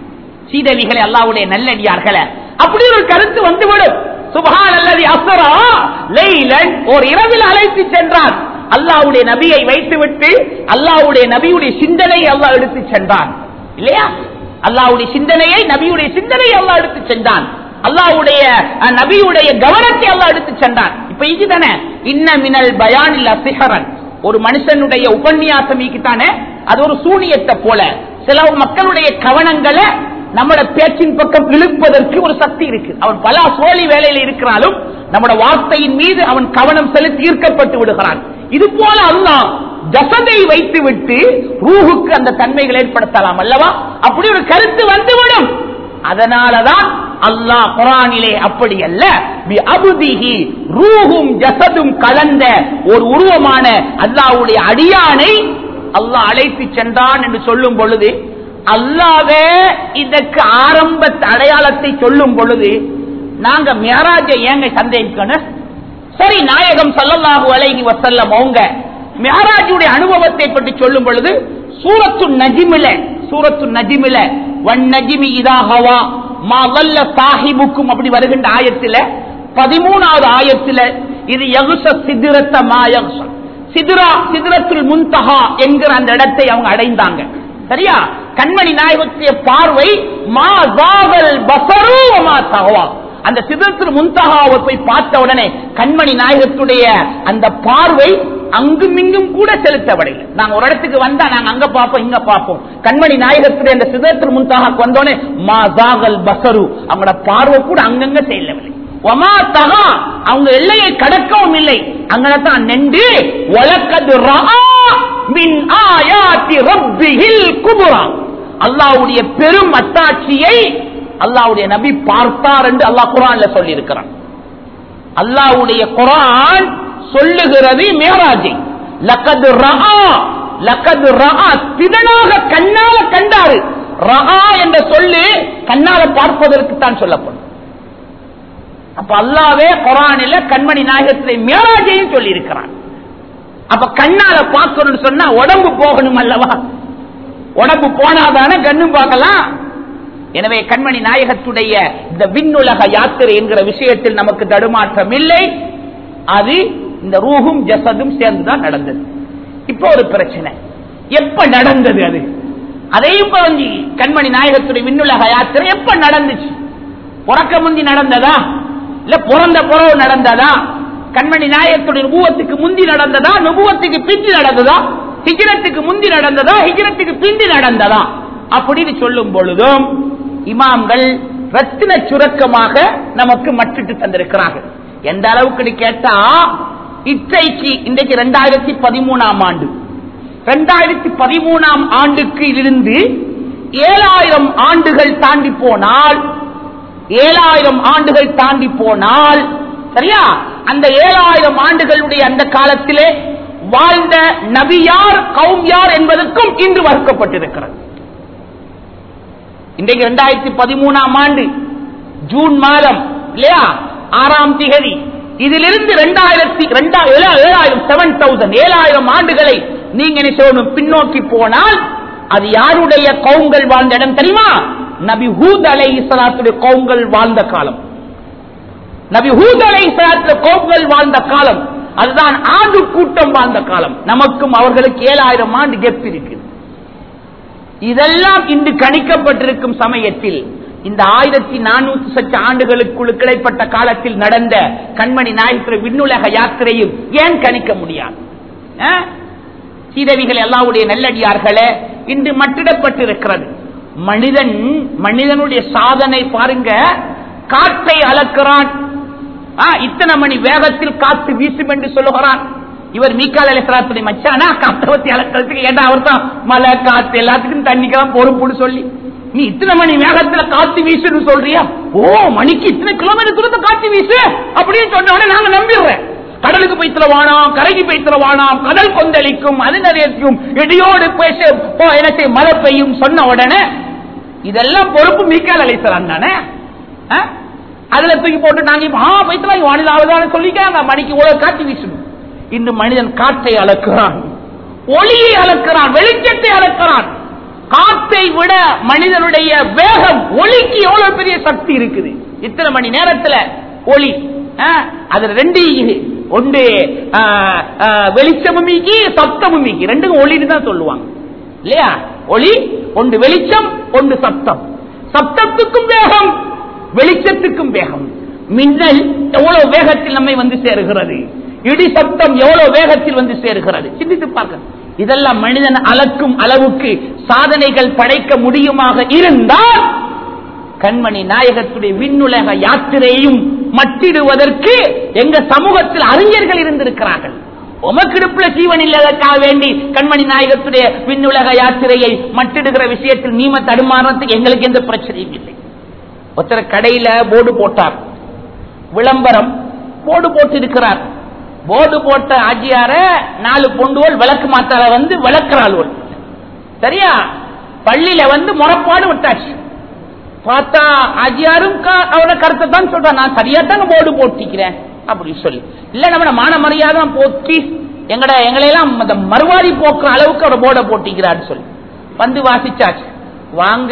சீதவிகளை அல்லாவுடைய நல்லடியார்களே அப்படி ஒரு கருத்து வந்துவிடும் சுபஹான் அல்லது அசரா லைலன் ஒரு இரவில் அழைத்து சென்றார் அல்லாவுடைய நபியை வைத்துவிட்டு அல்லாவுடைய நபியுடைய சிந்தனை அல்லாஹ் எடுத்து சென்றான் இல்லையா அல்லாவுடைய சிந்தனையை நபியுடைய சிந்தனையை அல்லாஹ் எடுத்து சென்றான் அல்லாவுடைய அஹ், நபியுடைய கவனத்தை அல்லாஹ் எடுத்து சென்றான் இப்ப இதுதானே இன்ன மினல் பயானில் அசிஹரன் ஒரு மனுஷனுடைய உபன்யாசம் தானே அது ஒரு சூனியத்தை போல சில மக்களுடைய கவனங்களை நம்மட பேச்சின் பக்கம் இழுப்பதற்கு ஒரு சக்தி இருக்கு அவன் பல சோழி வேலையில் இருக்கிறாலும் நம்மட வார்த்தையின் மீது அவன் கவனம் செலுத்தி ஈர்க்கப்பட்டு விடுகிறான் இது போல அல்லாஹ் ஜசதை வைத்து விட்டு ரூஹுக்கு அந்த தன்மைகள் ஏற்படுத்தலாம் அல்லவா அப்படி ஒரு கருத்து வந்துவிடும் அதனாலதான் அல்லாஹ் குரானிலே அப்படி அல்ல பி அபுதிஹி ரூஹும் ஜசதும் கலந்த ஒரு உருவமான அல்லாஹ்வுடைய அடியானை அல்லாஹ் அழைத்து சென்றான் என்று சொல்லும் பொழுது அல்லாவே இதற்கு ஆரம்ப அடையாளத்தை சொல்லும் பொழுது நாங்க மேராஜை ஏங்க சந்தேகிக்கணும் சரி நாயகம் ஸல்லல்லாஹு அலைஹி வஸல்லம் அவங்க மிஹராஜுடைய அனுபவத்தை பற்றி சொல்லும் பொழுது சூரத்து நஜிமில சூரத்து நஜிமில வன் நஜிமி இதா ஹவா மா வல்ல சாஹிபுக்கும் அப்படி வருகின்ற ஆயத்தில பதிமூணாவது ஆயத்தில இது யகுச சிதிரத்த மா யகுச சிதிரா சிதிரத்துல் முன்தஹா என்கிற அந்த இடத்தை அவங்க அடைந்தாங்க சரியா கண்மணி நாயகத்துடைய பார்வை மா ஜாகல் பசரு மா தகவா அந்த சிதத்தில் முன்தகாவை போய் பார்த்த உடனே கண்மணி நாயகத்துடைய அந்த பார்வை அங்கும் இங்கும் கூட செலுத்தப்படலை நாங்க ஒரு இடத்துக்கு வந்தா நாங்க அங்க பார்ப்போம் இங்க பார்ப்போம் கண்மணி நாயகத்துடைய அந்த சிதத்தில் முன்தகாக்கு வந்தோடனே மா ஜாகல் பசரு அவங்களோட பார்வை கூட அங்கங்க செய்யவில்லை ஒமா தகா அவங்க எல்லையை கடக்கவும் இல்லை அங்கதான் நின்று வழக்கது மின் ஆயாத்தி ரப்பிஹில் குபுரா அல்லாவுடைய பெரும் அத்தாட்சியை அல்லாவுடைய நபி பார்த்தார் என்று அல்லாஹ் குரான்ல சொல்லி இருக்கிறான் அல்லாவுடைய குரான் சொல்லுகிறது மேராஜை லக்கது ரஹா லக்கது ரஹா திடனாக கண்ணால கண்டாரு ரஹா என்ற சொல்லு கண்ணால பார்ப்பதற்கு தான் சொல்லப்படும் அப்ப அல்லாவே குரானில கண்மணி நாயகத்திலே மேராஜையும் சொல்லி இருக்கிறான் அப்ப கண்ணால பார்க்கணும்னு சொன்னா உடம்பு போகணும் அல்லவா உடம்பு போனாதானே கண்ணும் பார்க்கலாம் எனவே கண்மணி நாயகத்துடைய இந்த விண்ணுலக யாத்திரை என்கிற விஷயத்தில் நமக்கு தடுமாற்றம் இல்லை அது இந்த ரூஹும் ஜசதும் சேர்ந்துதான் நடந்தது இப்ப ஒரு பிரச்சனை எப்ப நடந்தது அது அதையும் வந்து கண்மணி நாயகத்துடைய விண்ணுலக யாத்திரை எப்ப நடந்துச்சு பிறக்க முந்தி நடந்ததா இல்ல பிறந்த புறவு நடந்ததா கண்மணி நாயகத்துடைய நுபுவத்துக்கு முந்தி நடந்ததா நுபுவத்துக்கு பிந்தி நடந்ததா ஹிஜரத்துக்கு முந்தி நடந்ததா ஹிஜரத்துக்கு பிந்தி நடந்ததா அப்படின்னு சொல்லும் பொழுதும் இமாம்கள் ரத்தின சுருக்கமாக நமக்கு மட்டிட்டு தந்திருக்கிறார்கள் எந்த அளவுக்கு கேட்டா இன்றைக்கு இன்றைக்கு ரெண்டாயிரத்தி பதிமூணாம் ஆண்டு ரெண்டாயிரத்தி பதிமூணாம் ஆண்டுக்கு இருந்து ஏழாயிரம் ஆண்டுகள் தாண்டி போனால் ஏழாயிரம் ஆண்டுகள் தாண்டி போனால் சரியா அந்த ஏழாயிரம் ஆண்டுகளுடைய அந்த காலத்திலே வாழ்ந்த நபியார் கௌம் யார் என்பதற்கும் இன்று வகுக்கப்பட்டிருக்கிறது இன்றைக்கு இரண்டாயிரத்தி பதிமூணாம் ஆண்டு ஜூன் மாதம் இல்லையா ஆறாம் திகதி இதிலிருந்து ரெண்டாயிரத்தி ஏழாயிரம் செவன் தௌசண்ட் ஏழாயிரம் ஆண்டுகளை நீங்க என்ன செய்யணும் பின்னோக்கி போனால் அது யாருடைய கவுங்கள் வாழ்ந்த இடம் தெரியுமா நபி ஹூத் அலை இஸ்லாத்துடைய கவுங்கள் வாழ்ந்த காலம் நபி ஹூத் அலை இஸ்லாத்துடைய கவுங்கள் வாழ்ந்த காலம் அதுதான் ஆண்டு கூட்டம் வாழ்ந்த காலம் நமக்கும் அவர்களுக்கு ஏழாயிரம் ஆண்டு கெப் இருக்குது இதெல்லாம் இன்று கணிக்கப்பட்டிருக்கும் சமயத்தில் இந்த ஆயிரத்தி நானூத்தி சற்று ஆண்டுகளுக்குள் கிடைப்பட்ட காலத்தில் நடந்த கண்மணி நாயகர் விண்ணுலக யாத்திரையும் ஏன் கணிக்க முடியாது ஆ? சீதவிகள் எல்லாவுடைய நல்லடியார்களே இன்று மட்டிடப்பட்டிருக்கிறது மனிதன் மனிதனுடைய சாதனை பாருங்க காற்றை அளக்கிறான் ஆ, இத்தனை மணி வேகத்தில் காத்து வீசும் என்று சொல்லுகிறான் இவர் மீக்கால் அழைக்கிறாத்துடைய மச்சானா காத்தை பத்தி அளக்கிறதுக்கு ஏண்டா அவர் தான் மழை காத்து எல்லாத்துக்கும் தண்ணிக்கெல்லாம் பொறுப்புன்னு சொல்லி நீ இத்தனை மணி வேகத்துல காத்து வீசுன்னு சொல்றியா ஓ மணிக்கு இத்தனை கிலோமீட்டர் தூரத்தை காத்து வீசு அப்படின்னு சொன்ன உடனே நாங்க நம்பிடுறேன் கடலுக்கு போய் தரவானாம் கரைக்கு போய் தரவானாம் கடல் கொந்தளிக்கும் அது நிறையக்கும் இடியோடு பேச போ- என்ன செய்யும், மழை பெய்யும் சொன்ன உடனே இதெல்லாம் பொறுப்பு மீக்கால் அழைக்கிறான் தானே ஆ? அதுல தூக்கி போட்டு நாங்க இப்ப, ஆ பைத்தலாம் வானிலை ஆகுதான்னு சொல்லிக்காங்க மணிக்கு இவ்வளவு காற்று வீசணும் இன்று மனிதன் காற்றை அளக்கிறான் ஒளியை அளக்கிறான் வெளிச்சத்தை அளக்கிறான் காற்றை விட மனிதனுடைய வேகம் ஒளிக்கு எவ்வளவு பெரிய சக்தி இருக்குது இத்தனை மணி நேரத்துல ஒளி ஆ, அது ரெண்டு ஒன்று ஆ, ஆ, வெளிச்சமும் மீக்கி சப்தமும் மீக்கி ரெண்டுக்கும் ஒளின்னு தான் சொல்லுவாங்க இல்லையா ஒளி ஒன்று வெளிச்சம் ஒன்று சப்தம் சப்தத்துக்கும் வேகம் வெளிச்சத்துக்கும் வேகம் மின்னல் எவ்வளவு வேகத்தில் நம்மை வந்து சேருகிறது இடி சப்தம் எவ்வளவு வேகத்தில் வந்து சேருகிறது சிந்தித்து பார்க்க இதெல்லாம் மனிதன் அளக்கும் அளவுக்கு சாதனைகள் படைக்க முடியுமாக இருந்தால் கண்மணி நாயகத்துடைய விண்ணுலக யாத்திரையும் மட்டிடுவதற்கு எங்க சமூகத்தில் அறிஞர்கள் இருந்திருக்கிறார்கள் உமக்கிடுப்புல ஜீவன் இல்லாதற்காக வேண்டி கண்மணி நாயகத்துடைய விண்ணுலக யாத்திரையை மட்டிடுகிற விஷயத்தில் நீம தடுமாறத்துக்கு எங்களுக்கு எந்த பிரச்சனையும் இல்லை ஒருத்தர் கடையில போர்டு போட்டார் விளம்பரம் போர்டு போட்டு இருக்கிறார் போர்டு போட்ட ஆஜியார நாலு பொண்டுவோல் விளக்கு மாத்தால வந்து விளக்குறாள் சரியா பள்ளியில வந்து முறப்பாடு விட்டாச்சு பார்த்தா ஆஜியாரும் க- அவரோட கருத்தை தான் சொல்றான் நான் சரியா தாங்க போர்டு போட்டிக்கிறேன் அப்படி சொல்லி இல்ல நம்ம மான மரியாதை போக்கி எங்கட எங்களையெல்லாம் அந்த மறுவாதி போக்குற அளவுக்கு அவர் போர்டை போட்டிக்கிறான்னு சொல்லி வந்து வாசிச்சாச்சு வாங்க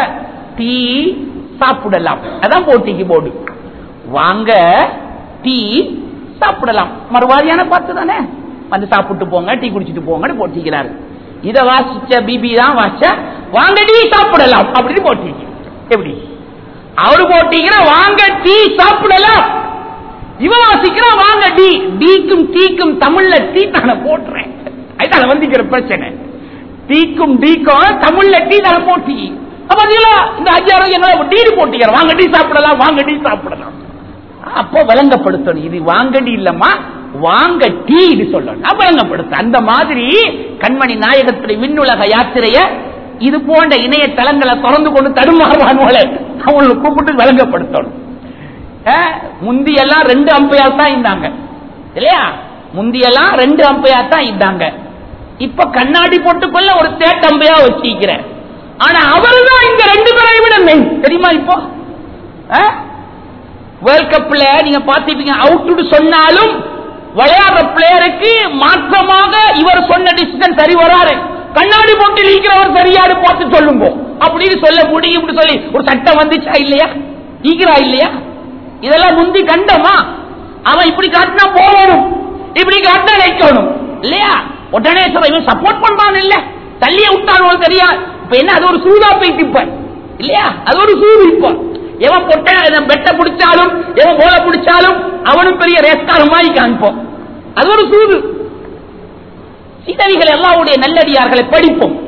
டீ சாப்பிடலாம் அதான் போட்டிக்கு போர்டு வாங்க டீ சாப்பிடலாம் மறுவாதியான பார்த்து தானே வந்து சாப்பிட்டு போங்க டீ குடிச்சிட்டு போங்கன்னு போட்டிக்கிறாரு இத வாசிச்ச பிபி தான் வாசிச்ச வாங்க டீ சாப்பிடலாம் அப்படின்னு போட்டிக்கு எப்படி அவரு போட்டிக்கிற வாங்க டீ சாப்பிடலாம் இவன் வாசிக்கிறான் வாங்க டீ டீக்கும் டீக்கும் தமிழ்ல டீ தானே போட்டுறேன் அதுதான் வந்துக்கிற பிரச்சனை டீக்கும் டீக்கும் தமிழ்ல டீ தானே போட்டி அப்ப அதுல இந்த அஜாரம் என்ன டீடு போட்டிக்கிற வாங்க டீ சாப்பிடலாம் வாங்க டீ சாப்பிடலாம் அப்போ விளங்கப்படுத்தணும் இது வாங்கடி இல்லம்மா வாங்க டீ இது சொல்லணும் விளங்கப்படுத்த அந்த மாதிரி கண்மணி நாயகத்துடைய விண்ணுலக யாத்திரைய இது போன்ற இணையதளங்களை திறந்து கொண்டு தடுமாறுவானுவலை அவங்களுக்கு கூப்பிட்டு விளங்கப்படுத்தணும் அஹ், முந்தியெல்லாம் ரெண்டு அம்பையார் தான் இருந்தாங்க இல்லையா முந்தியெல்லாம் ரெண்டு அம்பையார் தான் இருந்தாங்க இப்ப கண்ணாடி போட்டுக்கொள்ள ஒரு தேட்ட அம்பையா வச்சிருக்கிறேன் ஆனா அவர்தான் இந்த ரெண்டு பேரை விட மெயின் தெரியுமா இப்போ அஹ்? வேர்ல்ட் கப்ல நீங்க பாத்துட்டீங்க அவுட் சொன்னாலும் விளையாடுற பிளேயருக்கு மாற்றமாக இவர் சொன்ன டிசிஷன் சரி வராரு கண்ணாடி போட்டு ஈக்கிறவர் சரியாடு பார்த்து சொல்லுங்க அப்படின்னு சொல்ல முடியும் இப்படி சொல்லி ஒரு சட்டம் வந்துச்சா இல்லையா ஈக்கிறா இல்லையா இதெல்லாம் முந்தி கண்டமா அவன் இப்படி காட்டினா போகணும் இப்படி காட்டினா நினைக்கணும் இல்லையா உடனே சொல்ற இவன் சப்போர்ட் பண்றான் இல்ல தள்ளிய விட்டான் தெரியா இப்ப என்ன அது ஒரு சூதா போயிட்டு இப்ப இல்லையா அது ஒரு சூது இப்ப எவன் பொட்ட பெட்ட பிடிச்சாலும் எவன் போல பிடிச்சாலும் அவனும் பெரிய ரேஸ்காரமாய் காண்போம் அது ஒரு சூது சீதவிகள் எல்லாருடைய நல்லடியார்களை படிப்போம்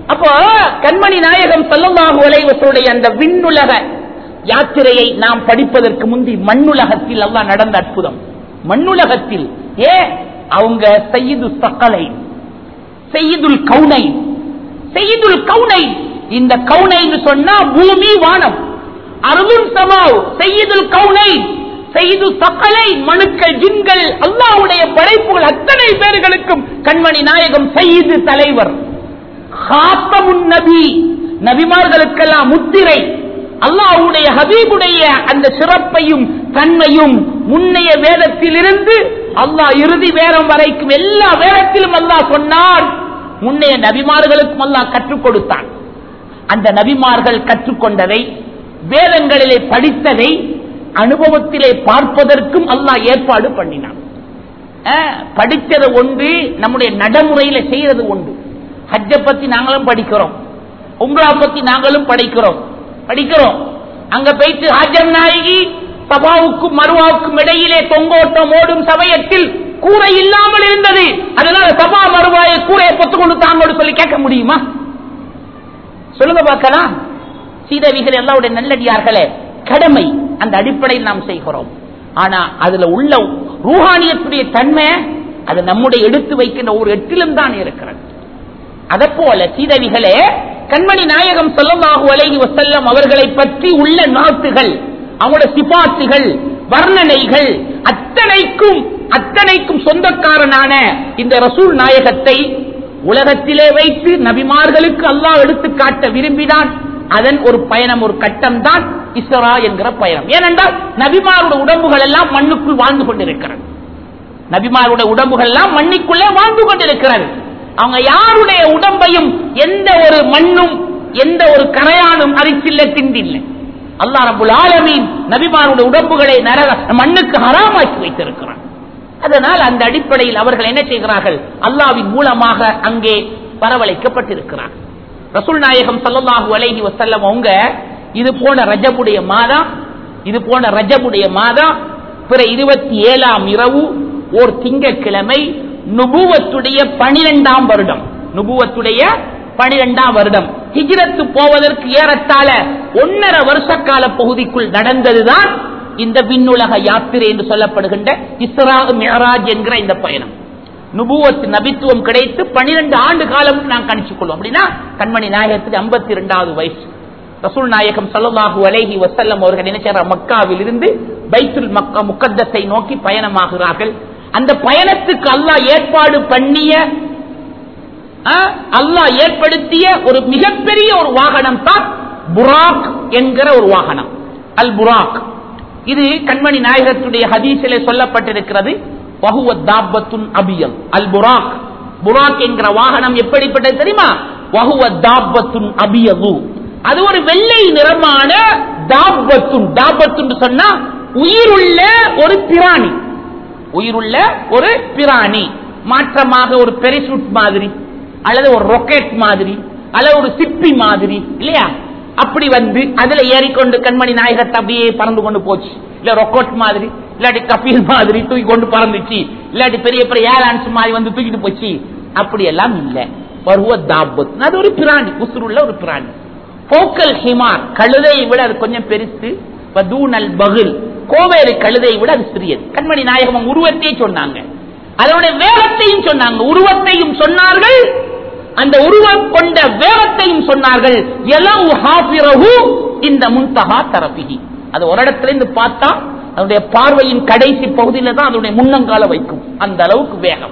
அப்போ கண்மணி நாயகம் செல்லமாக உலகத்துடைய அந்த விண்ணுலக யாத்திரையை நாம் படிப்பதற்கு முந்தி மண்ணுலகத்தில் எல்லாம் நடந்த அற்புதம் மண்ணுலகத்தில் ஏ அவங்க செய்யுது சக்கலை செய்யுதுல் கவுனை செய்யுதுல் கவுனை இந்த கவுனைன்னு சொன்னா பூமி வானம் அருளும் சமாவ் செய்யுதுல் கவுனை செய்து சக்கலை மனுக்கள் ஜின்கள் அல்லாவுடைய படைப்புகள் அத்தனை பேர்களுக்கும் கண்மணி நாயகம் செய்து தலைவர் ஹாத்தமுன் நபி நபிமார்களுக்கெல்லாம் முத்திரை அல்லாஹ்வுடைய ஹபீபுடைய அந்த சிறப்பையும் தன்மையும் முன்னைய வேதத்திலிருந்து அல்லாஹ் இறுதி வேதம் வரைக்கும் எல்லா வேதத்திலும் அல்லாஹ் சொன்னார் முன்னைய நபிமார்களுக்கும் அல்லாஹ் கற்றுக் கொடுத்தான் அந்த நபிமார்கள் கற்றுக்கொண்டதை வேதங்களிலே படித்ததை அனுபவத்திலே பார்ப்பதற்கும் அல்லாஹ் ஏற்பாடு பண்ணினான் அஹ், படித்தது ஒன்று நம்முடைய நடைமுறையில செய்யறது ஒன்று ஹஜ்ஜ பத்தி நாங்களும் படிக்கிறோம் உம்ரா பத்தி நாங்களும் படிக்கிறோம் படிக்கிறோம் அங்க போயிட்டு ஹஜம் நாயகி சபாவுக்கும் மருவாவுக்கும் இடையிலே தொங்கோட்டம் ஓடும் சமயத்தில் கூரை இல்லாமல் இருந்தது அதனால சபா மருவாயை கூரையை பொத்து கொண்டு தாங்கோடு சொல்லி கேட்க முடியுமா சொல்லுங்க பார்க்கலாம் சீதவிகள் எல்லாருடைய நல்லடியார்களே கடமை அந்த அடிப்படையில் நாம் செய்கிறோம் ஆனா அதுல உள்ள ரூஹானியத்துடைய தன்மை அது நம்முடைய எடுத்து வைக்கின்ற ஒரு எட்டிலும் தான் இருக்கிறது அதை போல சீதவிகளே கண்மணி நாயகம் சொல்லமாக அலைஹி வசல்லம் அவர்களை பற்றி உள்ள நாட்டுகள் அவங்களுடைய சிபாத்துகள் வர்ணனைகள் அத்தனைக்கும் அத்தனைக்கும் சொந்தக்காரனான இந்த ரசூல் நாயகத்தை உலகத்திலே வைத்து நபிமார்களுக்கு அல்லாஹ் எடுத்து காட்ட விரும்பினான் அதன் ஒரு பயணம் ஒரு கட்டம் தான் இஸ்ரா என்கிற பயணம் ஏனென்றால் நபிமாருடைய உடம்புகள் எல்லாம் மண்ணுக்குள் வாழ்ந்து கொண்டிருக்கிறது நபிமாருடைய உடம்புகள் எல்லாம் மண்ணுக்குள்ளே வாழ்ந்து கொண்டிருக்கிறது அவங்க யாருடைய உடம்பையும் எந்த ஒரு மண்ணும் எந்த ஒரு கரையானும் அரிசில்ல திண்டில்லை அல்லா ரபுல் ஆலமீன் நபிமாருடைய உடம்புகளை நரக மண்ணுக்கு ஹராமாக்கி வைத்திருக்கிறான் அதனால் அந்த அடிப்படையில் அவர்கள் என்ன செய்கிறார்கள் அல்லாவின் மூலமாக அங்கே வரவழைக்கப்பட்டிருக்கிறார் ரசூல் நாயகம் ஸல்லல்லாஹு அலைஹி வஸல்லம் அவங்க இது போன ரஜபுடைய மாதம் இது போன ரஜபுடைய மாதம் பிற இருபத்தி ஏழாம் இரவு ஓர் திங்கட்கிழமை நுபுவத்துடைய பனிரெண்டாம் வருடம் நுபுவத்துடைய பனிரெண்டாம் வருடம் ஹிஜ்ரத்து போவதற்கு ஏறத்தாழ ஒன்னரை வருஷ கால பகுதிக்குள் நடந்ததுதான் இந்த விண்ணுலக யாத்திரை என்று சொல்லப்படுகின்ற இஸ்ரா மியராஜ் என்கிற இந்த பயணம் நுபுவத் நபித்துவம் கிடைத்து பனிரெண்டு ஆண்டு காலம் நாம் கணிச்சுக் கொள்வோம் அப்படின்னா கண்மணி நாயகத்துக்கு ஐம்பத்தி இரண்டாவது வயசு ரசூல் நாயகம் சல்லாஹூ அலைஹி வசல்லம் அவர்கள் என்ன செய்யறார் மக்காவில் இருந்து பைத்துல் மக்கா முக்கத்தத்தை நோக்கி பயணமாகிறார்கள் அந்த பயணத்துக்கு அல்லாஹ் ஏற்பாடு பண்ணிய அல்லாஹ் ஏற்படுத்திய ஒரு மிகப்பெரிய ஒரு வாகனம் தான் புராக் என்கிற ஒரு வாகனம் அல் புராக் இது கண்மணி நாயகத்துடைய ஹதீஸிலே சொல்லப்பட்டிருக்கிறது வஹுவ தாபத்துன் அபியம் அல் புராக் புராக் என்கிற வாகனம் எப்படிப்பட்டது தெரியுமா வஹுவ தாபத்துன் அபியது அது ஒரு வெள்ளை நிறமான தாபத்துன் தாபத்துன் சொன்னா உயிருள்ள ஒரு பிராணி உயிருள்ள ஒரு பிராணி மாற்றமாக ஒரு பெரிசூட் மாதிரி அல்லது ஒரு ராக்கெட் மாதிரி அல்லது ஒரு சிப்பி மாதிரி இல்லையா அப்படி வந்து அதுல ஏறிக்கொண்டு கண்மணி நாயகத்தை அப்படியே பறந்து கொண்டு போச்சு இல்ல ரொக்கோட் மாதிரி இல்லாட்டி கபீல் மாதிரி தூக்கி கொண்டு பறந்துச்சு இல்லாட்டி பெரிய பெரிய ஏர்லான்ஸ் மாதிரி வந்து தூக்கிட்டு போச்சு அப்படி எல்லாம் இல்ல வருவ தாபத் அது ஒரு பிராணி உசுருள்ள ஒரு பிராணி போக்கல் ஹிமார் கழுதையை விட அது கொஞ்சம் பெருசு வதூனல் பகுல் கோவேறு கழுதையை விட அது சிறியது கண்மணி நாயகம் உருவத்தையே சொன்னாங்க அதனுடைய வேகத்தையும் சொன்னாங்க உருவத்தையும் சொன்னார்கள் அந்த உருவம் கொண்ட வேகத்தையும் சொன்னார்கள் எலவு ஹாஃபிரஹு இந்த முன்தகா தரப்பிகி அது ஒரு இடத்துல இருந்து பார்த்தா அதனுடைய பார்வையின் கடைசி பகுதியில தான் அதனுடைய முன்னங்கால வைக்கும் அந்த அளவுக்கு வேகம்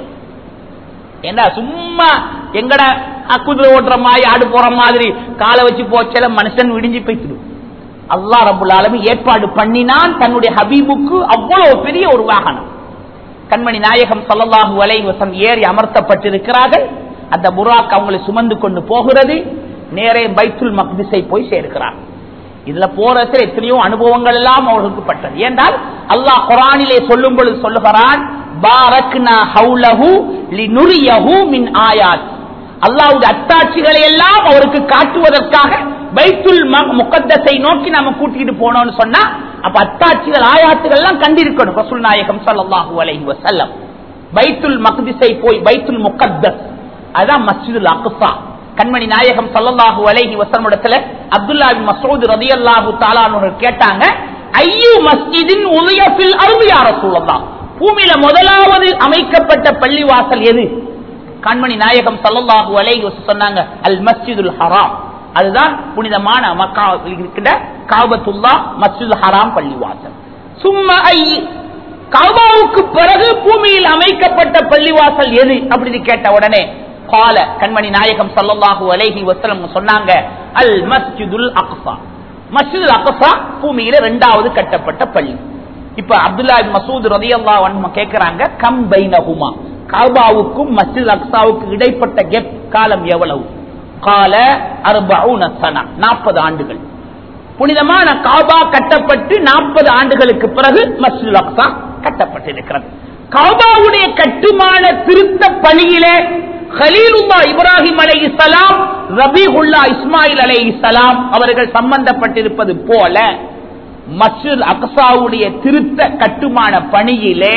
ஏண்டா சும்மா எங்கட குதிரை ஓட்டுற மாதிரி ஆடு போற மாதிரி காலை வச்சு போச்சல மனுஷன் விடிஞ்சு போய்த்துடும் அல்லா ரபுல் ஆலமி ஏற்பாடு பண்ணினான் தன்னுடைய ஹபீபுக்கு அவ்வளவு பெரிய ஒரு வாகனம் கண்மணி நாயகம் சல்லல்லாஹு அலை வசம் ஏறி அமர்த்தப்பட்டிருக்கிறார்கள் அந்த புராக் அவங்களை சுமந்து கொண்டு போகிறது நேரே பைத்துல் மக்திஸை போய் சேர்க்கிறார் இதுல போறதுல எத்தனையோ அனுபவங்கள் எல்லாம் அவர்களுக்கு பட்டது ஏன்றால் அல்லாஹ் குரானிலே சொல்லும் பொழுது சொல்லுகிறான் பாரக்னா ஹவுலஹு லினுரியஹு மின் ஆயாத் அல்லாஹ்வுடைய அத்தாட்சிகளை எல்லாம் அவருக்கு காட்டுவதற்காக பைத்துல் முகத்தத்தை நோக்கி நாம கூட்டிட்டு போனோம்னு சொன்னா அப்ப அத்தாட்சிகள் ஆயாத்துகள் எல்லாம் கண்டிருக்கணும் ரசூல் நாயகம் ஸல்லல்லாஹு அலைஹி வஸல்லம் பைத்துல் மக்திஸை போய் பைத்துல் முகத்தஸ் அதான் மஸ்ஜிதுல் அக்ஸா கண்மணி நாயகம் ஸல்லல்லாஹு அலைஹி வஸல்லம் அப்துல்லா பின் மஸ்ஊத் ரலியல்லாஹு தஆலா அவர்கள் கேட்டாங்க ஐயு மஸ்ஜிதின் உதய ஃபில் அர்தி யா ரசூலல்லாஹ் பூமியில முதலாவது அமைக்கப்பட்ட பள்ளிவாசல் எது கண்மணி நாயகம் ஸல்லல்லாஹு அலைஹி வஸல்லம் சொன்னாங்க அல் மஸ்ஜிதுல் ஹராம் அதுதான் புனிதமான மக்கா இருக்கின்ற காபத்துல்லா மஸ்ஜிதுல் ஹராம் பள்ளிவாசல் சும்மா ஐ கபாவுக்கு பிறகு பூமியில் அமைக்கப்பட்ட பள்ளிவாசல் எது அப்படின்னு கேட்ட உடனே கால கண்மணி நாயகம் ஸல்லல்லாஹு அலைஹி வஸல்லம் சொன்னாங்க அல் மஸ்ஜிதுல் அக்ஸா மஸ்ஜிதுல் அக்ஸா பூமியில இரண்டாவது கட்டப்பட்ட பள்ளி இப்ப அப்துல்லா இப்னு மசூத் ரலியல்லாஹு அன்ஹு கேக்குறாங்க கம் பைனஹுமா கபாவுக்கும் மஸ்ஜித் அக்ஸாவுக்கு இடைப்பட்ட கேப் காலம் எவ்வளவு கால அர்பஊன சனா 40 ஆண்டுகள் புனிதமான காபா கட்டப்பட்டு நாற்பது ஆண்டுகளுக்கு பிறகு மஸ்ஜித் அக்ஸா கட்டப்பட்டிருக்கிறது காபாவுடைய கட்டுமான திருத்த பணியிலே ஹலீலுல்லா இப்ராஹிம் அலை இஸ்லாம் ரபீகுல்லா இஸ்மாயில் அலை இஸ்லாம் அவர்கள் சம்பந்தப்பட்டிருப்பது போல மஸ்ஜித் அக்ஸாவுடைய திருத்த கட்டுமான பணியிலே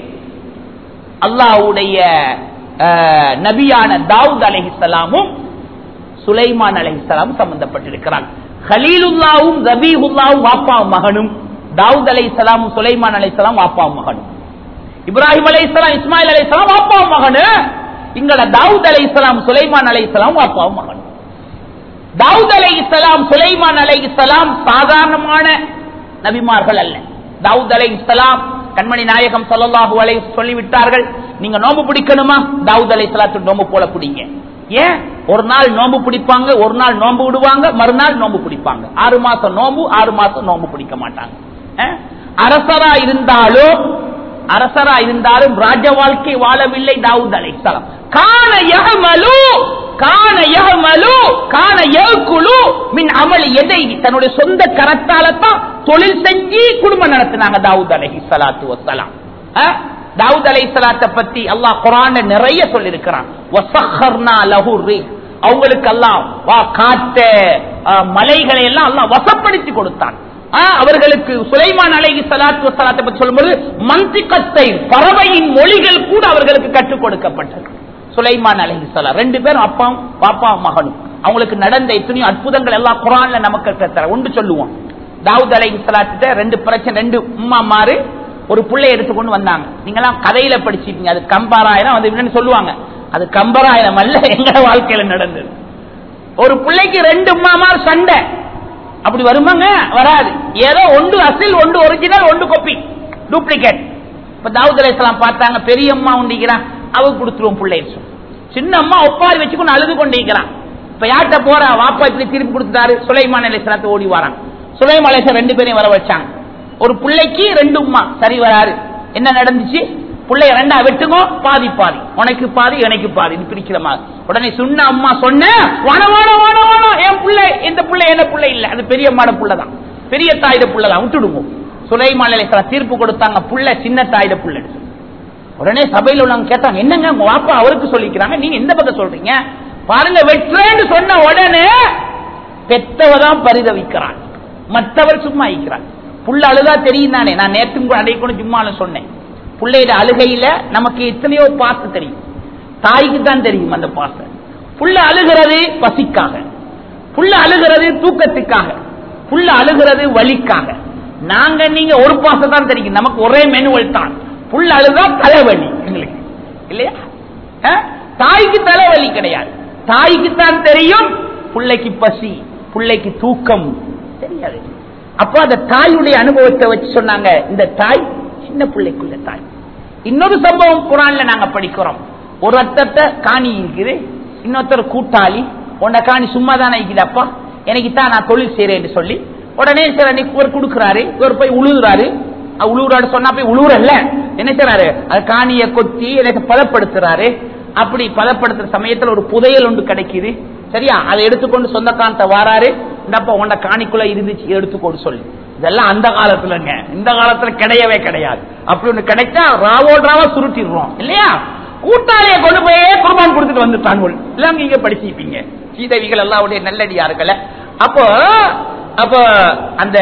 அல்லாஹ்வுடைய அஹ், நபியான தாவூத் அலைஹிஸ்ஸலாமும் சுலைமான் அலைஹிஸ்ஸலாமும் சம்பந்தப்பட்டிருக்கிறார் ஹலீலுல்லாவும் ரபீஹுல்லாவும் வாப்பாவும் மகனும் தாவூத் அலைஹிஸ்ஸலாமும் சுலைமான் அலைஹிஸ்ஸலாம் வாப்பாவும் மகனும் இப்ராஹிம் அலைஹிஸ்ஸலாம் இஸ்மாயில் அலைஹிஸ்ஸலாம் வாப்பாவும் மகனு இங்கட தாவூத் அலைஹிஸ்ஸலாம் சுலைமான் அலைஹிஸ்ஸலாம் வாப்பாவும் மகனும் தாவூத் அலைஹிஸ்ஸலாம் சுலைமான் அலைஹிஸ்ஸலாம் சாதாரணமான நபிமார்கள் அல்ல தாவூத் அலைஹிஸ்ஸலாம் கண்மணி நாயகம் ஸல்லல்லாஹு அலைஹி சொல்லிவிட்டார்கள் நீங்க நோம்பு பிடிக்கணுமா தாவூத் அலைஹிஸ்ஸலாத்து நோம்பு போல பிடிங்க ஏன் ஒரு நாள் நோம்பு பிடிப்பாங்க ஒரு நாள் நோம்பு விடுவாங்க மறுநாள் நோம்பு பிடிப்பாங்க ஆறு மாசம் நோம்பு ஆறு மாசம் நோம்பு பிடிக்க மாட்டாங்க அஹ்? அரசரா இருந்தாலும் அரசரா இருந்தாலும் ராஜ வாழ்க்கை வாழவில்லை தாவூத் அலைஹிஸ்ஸலாம் கான யஹமலு கான யஹமலு கான யகுலு மின் அமலி எதை தன்னுடைய சொந்த கரத்தால தான் தொழில் செஞ்சு குடும்பம் நடத்தினாங்க தாவூத் அலைஹிஸ்ஸலாத்து வஸ்ஸலாம் அஹ்? தாவூத் அலைஹிஸ்ஸலாத்தை பத்தி அல்லாஹ் குர்ஆன்ல நிறைய சொல்லியிருக்கிறான் வஸக்கர்னா லஹு ரீஹ் அவங்களுக்கு அல்லாஹ் வா காத்த அஹ், மலைகளை எல்லாம் அல்லாஹ் வசப்படுத்தி கொடுத்தான் ஆஹ், அவர்களுக்கு சுலைமான் அலைஹி ஸலாத்து வஸலாத்தை பத்தி சொல்லும்போது மந்திகத்தை பறவையின் மொழிகள் கூட அவர்களுக்கு கற்றுக் கொடுக்கப்பட்டது சுலைமான் அலைஹி ஸலாம் ரெண்டு பேரும் அப்பாவும் பாப்பாவும் மகனும் அவங்களுக்கு நடந்த இத்தனையும் அற்புதங்கள் எல்லாம் குர்ஆன்ல நமக்கு கத்தர ஒன்று சொல்லுவோம் தாவூத் அலைஹி ஸலாத்திட்ட ரெண்டு பிரச்சனை ரெண்டு உம்மா மாறு ஒரு புள்ளை எடுத்துக்கொண்டு வந்தாங்க நீங்களாம் கதையில படிச்சிருக்கீங்க அது கம்பாராயிரம் அது என்னன்னு சொல்லுவாங்க அது கம்பராயிரம் அல்ல எங்க வாழ்க்கையில நடந்தது ஒரு பிள்ளைக்கு ரெண்டு உம்மாமார் சண்டை அப்படி வருமாங்க வராது ஏதோ ஒன்று அசில் ஒன்று ஒரிஜினல் ஒன்று கொப்பி டூப்ளிகேட் இப்ப தாவூத் அலைஹிஸ்ஸலாம் பார்த்தாங்க பெரிய அம்மா உண்டிக்கிறான் அவ கொடுத்துருவோம் பிள்ளைன்னு சொல்லி சின்ன அம்மா ஒப்பாரி வச்சுக்கொண்டு அழுது கொண்டிருக்கிறான் இப்ப யார்கிட்ட போறா வாப்பா இப்படி திருப்பி கொடுத்துட்டாரு சுலைமான் அலைஹிஸ்ஸலாத்து ஓடி வரான் சுலைமான் அலைஹிஸ்ஸலாம் ரெண்டு பேரையும் வர வச்சாங்க ஒரு பிள்ளைக்கு ரெண்டு உம்மா சரி வராரு என்ன நடந்துச்சு பிள்ளைய ரெண்டா வெட்டுங்க பாதி பாதி உனக்கு பாதி எனக்கு பாதி இது பிரிக்கிற மாதிரி உடனே சொன்ன அம்மா சொன்ன வான வான வான வான என் பிள்ளை இந்த பிள்ளை என்ன பிள்ளை இல்ல அது பெரிய அம்மாட புள்ள தான் பெரிய தாயிட புள்ள தான் விட்டுடுங்க சுலைமான் அலைஹிஸ்ஸலாம் தீர்ப்பு கொடுத்தாங்க புள்ள சின்ன தாயிட புள்ள உடனே சபையில உள்ளவங்க கேட்டாங்க என்னங்க உங்க வாப்பா அவருக்கு சொல்லிக்கிறாங்க நீங்க எந்த பக்கம் சொல்றீங்க பாருங்க வெற்றேன்னு சொன்ன உடனே பெத்தவதான் பரிதவிக்கிறான் மற்றவர் சும்மா இருக்கிறான் புள்ள அழுதா தெரியும் தானே நான் நேற்று கூட அடைய கூட சும்மால சொன்னேன் புள்ளையோட அழுகையில நமக்கு எத்தனையோ பாசு தெரியும் தாய்க்கு தான் தெரியும் அந்த பாசம் புள்ள அழுகிறது பசிக்காக புள்ள அழுகிறது தூக்கத்துக்காக புள்ள அழுகிறது வலிக்காக நாங்க நீங்க ஒரு பாசம் தான் தெரியும் நமக்கு ஒரே மெனுவல் தான் புள்ள அழுதா தலைவலி எங்களுக்கு இல்லையா அஹ்? தாய்க்கு தலைவலி கிடையாது தாய்க்கு தான் தெரியும் பிள்ளைக்கு பசி பிள்ளைக்கு தூக்கம் தெரியாது அப்ப அந்த தாயுடைய அனுபவத்தை வச்சு சொன்னாங்க இந்த தாய் சின்ன பிள்ளைக்குள்ள தாய் இன்னொரு சம்பவம் குரான்ல நாங்க படிக்கிறோம் ஒரு அத்தத்தை காணி இருக்குது இன்னொருத்தர் கூட்டாளி உன்னை காணி சும்மா தானே இருக்குதப்பா எனக்கு தான் நான் தொழில் செய்யறேன்னு சொல்லி உடனே சில இவர் கொடுக்குறாரு இவர் போய் உழுகுறாரு உழுவுறாரு சொன்னா போய் உழுவுறல்ல என்ன செய்றாரு அது காணிய கொத்தி எனக்கு பதப்படுத்துறாரு அப்படி பதப்படுத்துற சமயத்துல ஒரு புதையல் ஒன்று கிடைக்குது சரியா அதை எடுத்துக்கொண்டு சொந்தக்காரத்தை வாராரு இந்தப்ப உன்னை காணிக்குள்ள இருந்துச்சு எடுத்துக்கொண்டு சொல்லி இதெல்லாம் அந்த காலத்துலங்க இந்த காலத்துல கிடையவே கிடையாது அப்படி ஒண்ணு கிடைச்சா ராவோட்ராவா சுருட்டிடுறோம் இல்லையா கூட்டாளியை கொண்டு போய் குர்பான் கொடுத்துட்டு வந்துட்டாங்க எல்லாம் நீங்க படிச்சிருப்பீங்க சீதவிகள் எல்லாருடைய நல்லடியார்கள அப்போ அப்போ அந்த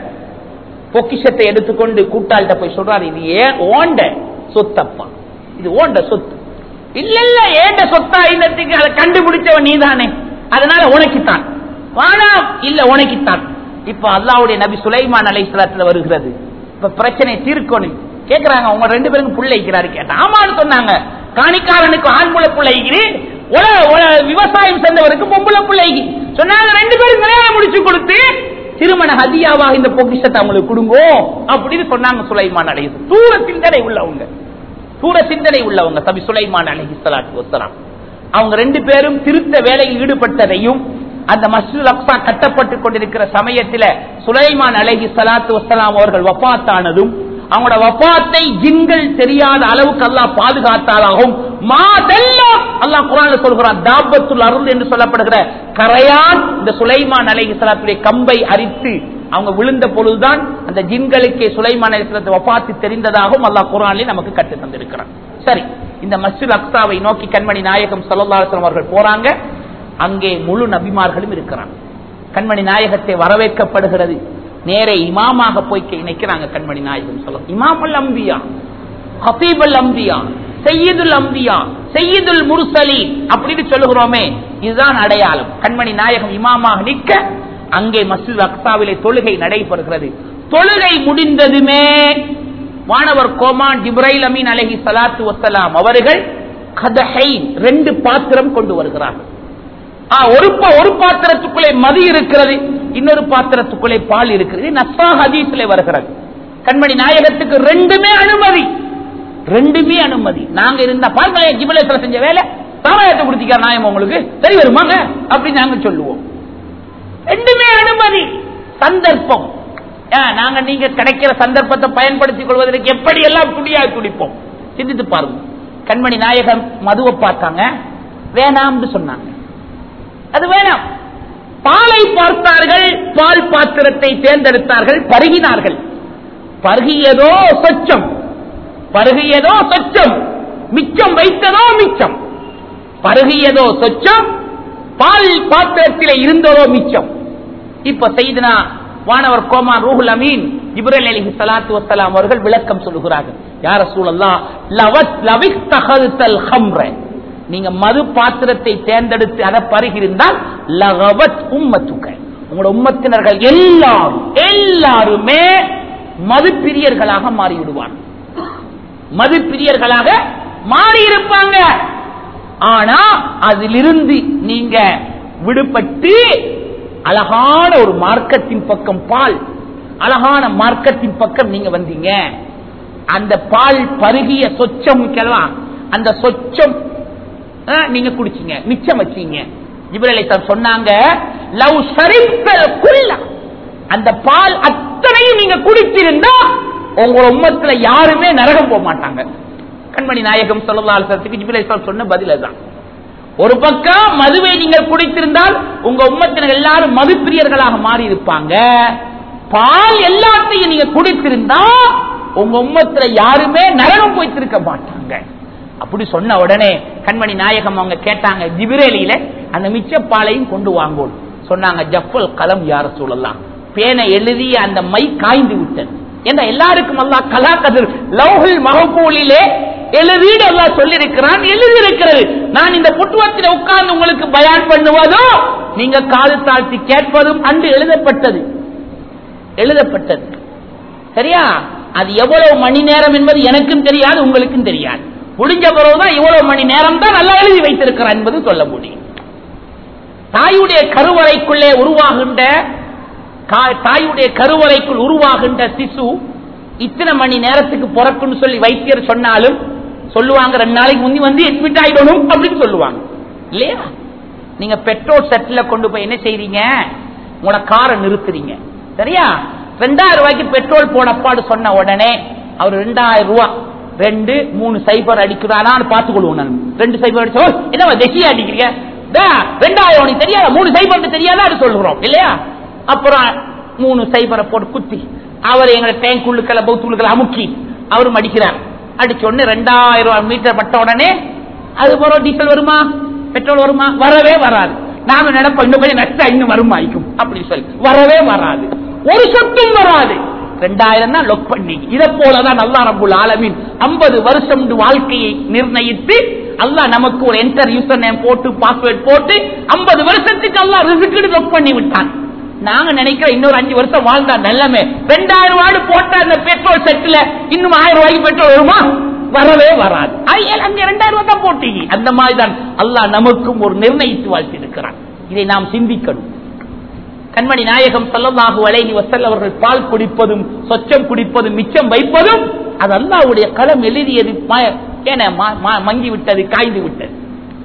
பொக்கிஷத்தை எடுத்துக்கொண்டு கூட்டாளிட்ட போய் சொல்றாரு இது ஏன் ஓண்ட சொத்தப்பா இது ஓண்ட சொத்து இல்ல இல்ல ஏண்ட சொத்தா இல்லத்துக்கு அதை கண்டுபிடிச்சவன் நீதானே அதனால உனக்குத்தான் வானாம் இல்ல உனக்குத்தான் இப்ப அல்லாவுடைய நபி சுலைமான் அலைஹிஸ்ஸலாத்துல வருகிறது இப்ப பிரச்சனை தீர்க்கணும் கேக்குறாங்க உங்க ரெண்டு பேருக்கும் பிள்ளைக்கிறாரு கேட்டா ஆமான்னு சொன்னாங்க காணிக்காரனுக்கு ஆண்புல பிள்ளைகிறி விவசாயம் சேர்ந்தவருக்கு பொம்புல பிள்ளைக்கு சொன்னாங்க ரெண்டு பேரும் கல்யாணம் முடிச்சு கொடுத்து திருமண ஹதியாவாக இந்த பொக்கிஷத்தை அவங்களுக்கு கொடுங்கோ அப்படின்னு சொன்னாங்க சுலைமான் அலை தூர சிந்தனை உள்ளவங்க தூர சிந்தனை உள்ளவங்க தபி சுலைமான் அலஹி சலாத்து வசலாம் அவங்க ரெண்டு பேரும் திருத்த வேலையில் ஈடுபட்டதையும் அந்த மஸ்ஜித் அக்ஸா கட்டப்பட்டு கொண்டிருக்கிற சமயத்தில் சுலைமான் அலஹி சலாத்து வசலாம் அவர்கள் வப்பாத்தானதும் அவங்களோட வப்பாத்தை ஜின்கள் தெரியாத அளவுக்கு அல்லாஹ் பாதுகாத்தாலாகும் மாதெல்லாம் அல்லாஹ் குரான்ல சொல்கிறான் தாபத்துல் அருள் என்று சொல்லப்படுகிற கரையான் இந்த சுலைமான் அலைஹி ஸலாத்துடைய கம்பை அரித்து அவங்க விழுந்த பொழுதுதான் அந்த ஜின்களுக்கே சுலைமான் அலைஹி ஸலாத்து வஃபாத்து தெரிந்ததாகவும் அல்லாஹ் குரானிலே நமக்கு கற்று தந்திருக்கிறான் சரி இந்த மஸ்ஜித் அக்ஸாவை நோக்கி கண்மணி நாயகம் ஸல்லல்லாஹு அலைஹி வஸல்லம் அவர்கள் போறாங்க அங்கே முழு நபிமார்களும் இருக்கிறாங்க கண்மணி நாயகத்தை வரவேற்கப்படுகிறது நேரே இமாமாக போய் நிற்கிறாங்க கண்மணி நாயகம் சொல்ல இமாமுல் அம்பியா ஹபீபுல் அம்பியா செய்யுதுல் அம்பியா செய்யுதுல் முர்சலி அப்படின்னு சொல்லுகிறோமே இதுதான் அடையாளம் கண்மணி நாயகம் இமாமாக நிற்க அங்கே மசூத் அக்சாவிலே தொழுகை நடைபெறுகிறது தொழுகை முடிந்ததுமே வானவர் கோமான் ஜிப்ரைல் அமீன் அலஹி சலாத்து வசலாம் அவர்கள் கதஹை ரெண்டு பாத்திரம் கொண்டு வருகிறார்கள் ஒரு ஒரு பாத்திரத்துக்குள்ளே மது இருக்கிறது இன்னொரு பாத்திரத்துக்குள்ளே பால் இருக்கிறது நஸ்வா ஹதீஸ்ல வருகிறது கண்மணி நாயகத்துக்கு ரெண்டுமே அனுமதி ரெண்டுமே அனுமதி நாங்க இருந்த பாருங்க ஜிபலேஸ்வர செஞ்ச வேலை சாராயத்தை கொடுத்திக்கார் நாயம் உங்களுக்கு சரி வருமாங்க அப்படின்னு நாங்க சொல்லுவோம் ரெண்டுமே அனுமதி சந்தர்ப்பம் நாங்க நீங்க கிடைக்கிற சந்தர்ப்பத்தை பயன்படுத்திக் கொள்வதற்கு எப்படி எல்லாம் துடியா துடிப்போம் சிந்தித்து பாருங்க கண்மணி நாயகம் மதுவை பார்த்தாங்க வேணாம்னு சொன்னாங்க அது வேணாம் பாலை பார்த்தார்கள் பால் பாத்திரத்தை தேர்ந்தெடுத்தார்கள் பருகினார்கள் பருகியதோ சொச்சம் பருகியதோ சொச்சம் மிச்சம் வைத்ததோ மிச்சம் பருகியதோ சொச்சம் பால் பாத்திரத்திலே இருந்ததோ மிச்சம் இப்ப செய்தனா வானவர் கோமான் ரூஹுல் அமீன் இப்ரல் அலி சலாத்து வசலாம் அவர்கள் விளக்கம் சொல்லுகிறார்கள் யார சூழல்லா லவத் லவிக் தகதுத்தல் ஹம்ர நீங்க மது பாத்திரத்தை தேர்ந்தெடுத்து அதை பருகிருந்தால் லகவத் உம்மத்துக்க உங்களோட உம்மத்தினர்கள் எல்லாரும் எல்லாருமே மது பிரியர்களாக மாறிவிடுவார் மது பிரியர்களாக மாறி இருப்பாங்க ஆனா அதிலிருந்து நீங்க விடுபட்டு அழகான ஒரு மார்க்கத்தின் பக்கம் பால் அழகான மார்க்கத்தின் பக்கம் நீங்க வந்தீங்க அந்த பால் பருகிய சொச்சம் கிளவான் அந்த சொச்சம் நீங்க குடிச்சீங்க மிச்சம் வச்சீங்க இவர்களை சொன்னாங்க லவ் ஷரிப்பல் குல்ல அந்த பால் அத்தனையும் நீங்க குடிச்சிருந்தா உங்க உம்மத்துல யாருமே நரகம் போக மாட்டாங்க கண்மணி நாயகம் சொல்லலாசத்துக்கு ஜிபிலை சொன்ன பதில தான் ஒரு பக்கம் மதுவை நீங்கள் குடித்திருந்தால் உங்க உம்மத்தினர் எல்லாரும் மது பிரியர்களாக மாறி இருப்பாங்க பால் எல்லாத்தையும் நீங்க குடித்திருந்தா உங்க உம்மத்துல யாருமே நரகம் போய்த்திருக்க மாட்டாங்க அப்படி சொன்ன உடனே கண்மணி நாயகம் அவங்க கேட்டாங்க ஜிபிரேலியில அந்த மிச்ச பாலையும் கொண்டு வாங்கோம் சொன்னாங்க ஜப்பல் கலம் யார சூழலாம் பேனை எழுதிய அந்த மை காய்ந்து விட்டது ஏன்னா எல்லாருக்கும் அல்லா கலா கதிர் லவ்ஹுல் மகபூலிலே எழுதிடு அல்லா சொல்லியிருக்கிறான் எழுதி இருக்கிறது நான் இந்த புட்டுவத்தில் உட்கார்ந்து உங்களுக்கு பயான் பண்ணுவதோ நீங்க காது தாழ்த்தி கேட்பதும் அன்று எழுதப்பட்டது எழுதப்பட்டது சரியா அது எவ்வளவு மணி நேரம் என்பது எனக்கும் தெரியாது உங்களுக்கும் தெரியாது முடிஞ்ச பிறகுதான் இவ்வளவு மணி நேரம் தான் நல்லா எழுதி வைத்திருக்கிறார் என்பது சொல்ல முடியும் தாயுடைய கருவறைக்குள்ளே உருவாகின்ற தாயுடைய கருவறைக்குள் உருவாகின்ற சிசு இத்தனை மணி நேரத்துக்கு பிறக்குன்னு சொல்லி வைத்தியர் சொன்னாலும் சொல்லுவாங்க ரெண்டு நாளைக்கு முந்தி வந்து அட்மிட் ஆயிடணும் அப்படின்னு சொல்லுவாங்க இல்லையா நீங்க பெட்ரோல் செட்டில் கொண்டு போய் என்ன செய்றீங்க உங்களோட காரை நிறுத்துறீங்க சரியா ரெண்டாயிரம் ரூபாய்க்கு பெட்ரோல் போடப்பாடு சொன்ன உடனே அவர் ரெண்டாயிரம் ரூபாய் ரெண்டு மூணு சைபர் அடிக்கிறானான்னு பார்த்துக்கொள்வோம் நான் ரெண்டு சைபர் அடிச்சோ என்ன தெசியா அடிக்கிறீங்க ரெண்டாயிரம் உனக்கு தெரியாத மூணு சைபர் தெரியாதா அது சொல்றோம் இல்லையா அப்புறம் மூணு சைபரை போட்டு குத்தி அவர் எங்களை டேங்க் உள்ளுக்கள பௌத்துள்ளுக்களை அமுக்கி அவரும் அடிக்கிறார் அடிச்ச உடனே ரெண்டாயிரம் மீட்டர் பட்ட உடனே அது போற டீசல் வருமா பெட்ரோல் வருமா வரவே வராது நாம நினைப்போம் இன்னும் கொஞ்சம் நஷ்டம் இன்னும் வருமா ஆயிக்கும் அப்படி சொல்லி வரவே வராது ஒரு சொத்தும் வராது ரெண்டாயிரம் தான் லொக் பண்ணி இதை போலதான் நல்லா ரப்புல் ஆலமின் ஐம்பது வருஷம் வாழ்க்கையை நிர்ணயித்து அல்லாஹ் நமக்கு ஒரு என்டர் யூசர் நேம் போட்டு பாஸ்வேர்ட் போட்டு 50 வருஷத்துக்கு அல்லாஹ் ரிசுக்கு லாக் பண்ணி விட்டான் நாங்க நினைக்கிறோம் இன்னொரு அஞ்சு வருஷம் வாழ்ந்தா நல்லமே ரெண்டாயிரம் ரூபாய் போட்ட அந்த பெட்ரோல் செட்ல இன்னும் ஆயிரம் ரூபாய்க்கு பெட்ரோல் வருமா வரவே வராது ஐயல் அங்க ரெண்டாயிரம் ரூபாய் தான் போட்டீங்க அந்த மாதிரி தான் அல்லாஹ் நமக்கும் ஒரு நிர்ணயித்து வாழ்த்திருக்கிறான் இதை நாம் சிந்திக்கணும் கண்மணி நாயகம் ஸல்லல்லாஹு அலைஹி வஸல்லம் அவர்கள் பால் குடிப்பதும் சொச்சம் குடிப்பதும் மிச்சம் வைப்பதும் அது அல்லாஹ்வுடைய களம் எழுதியது ம- என ம- ம- மங்கி விட்டது காய்ந்து விட்டது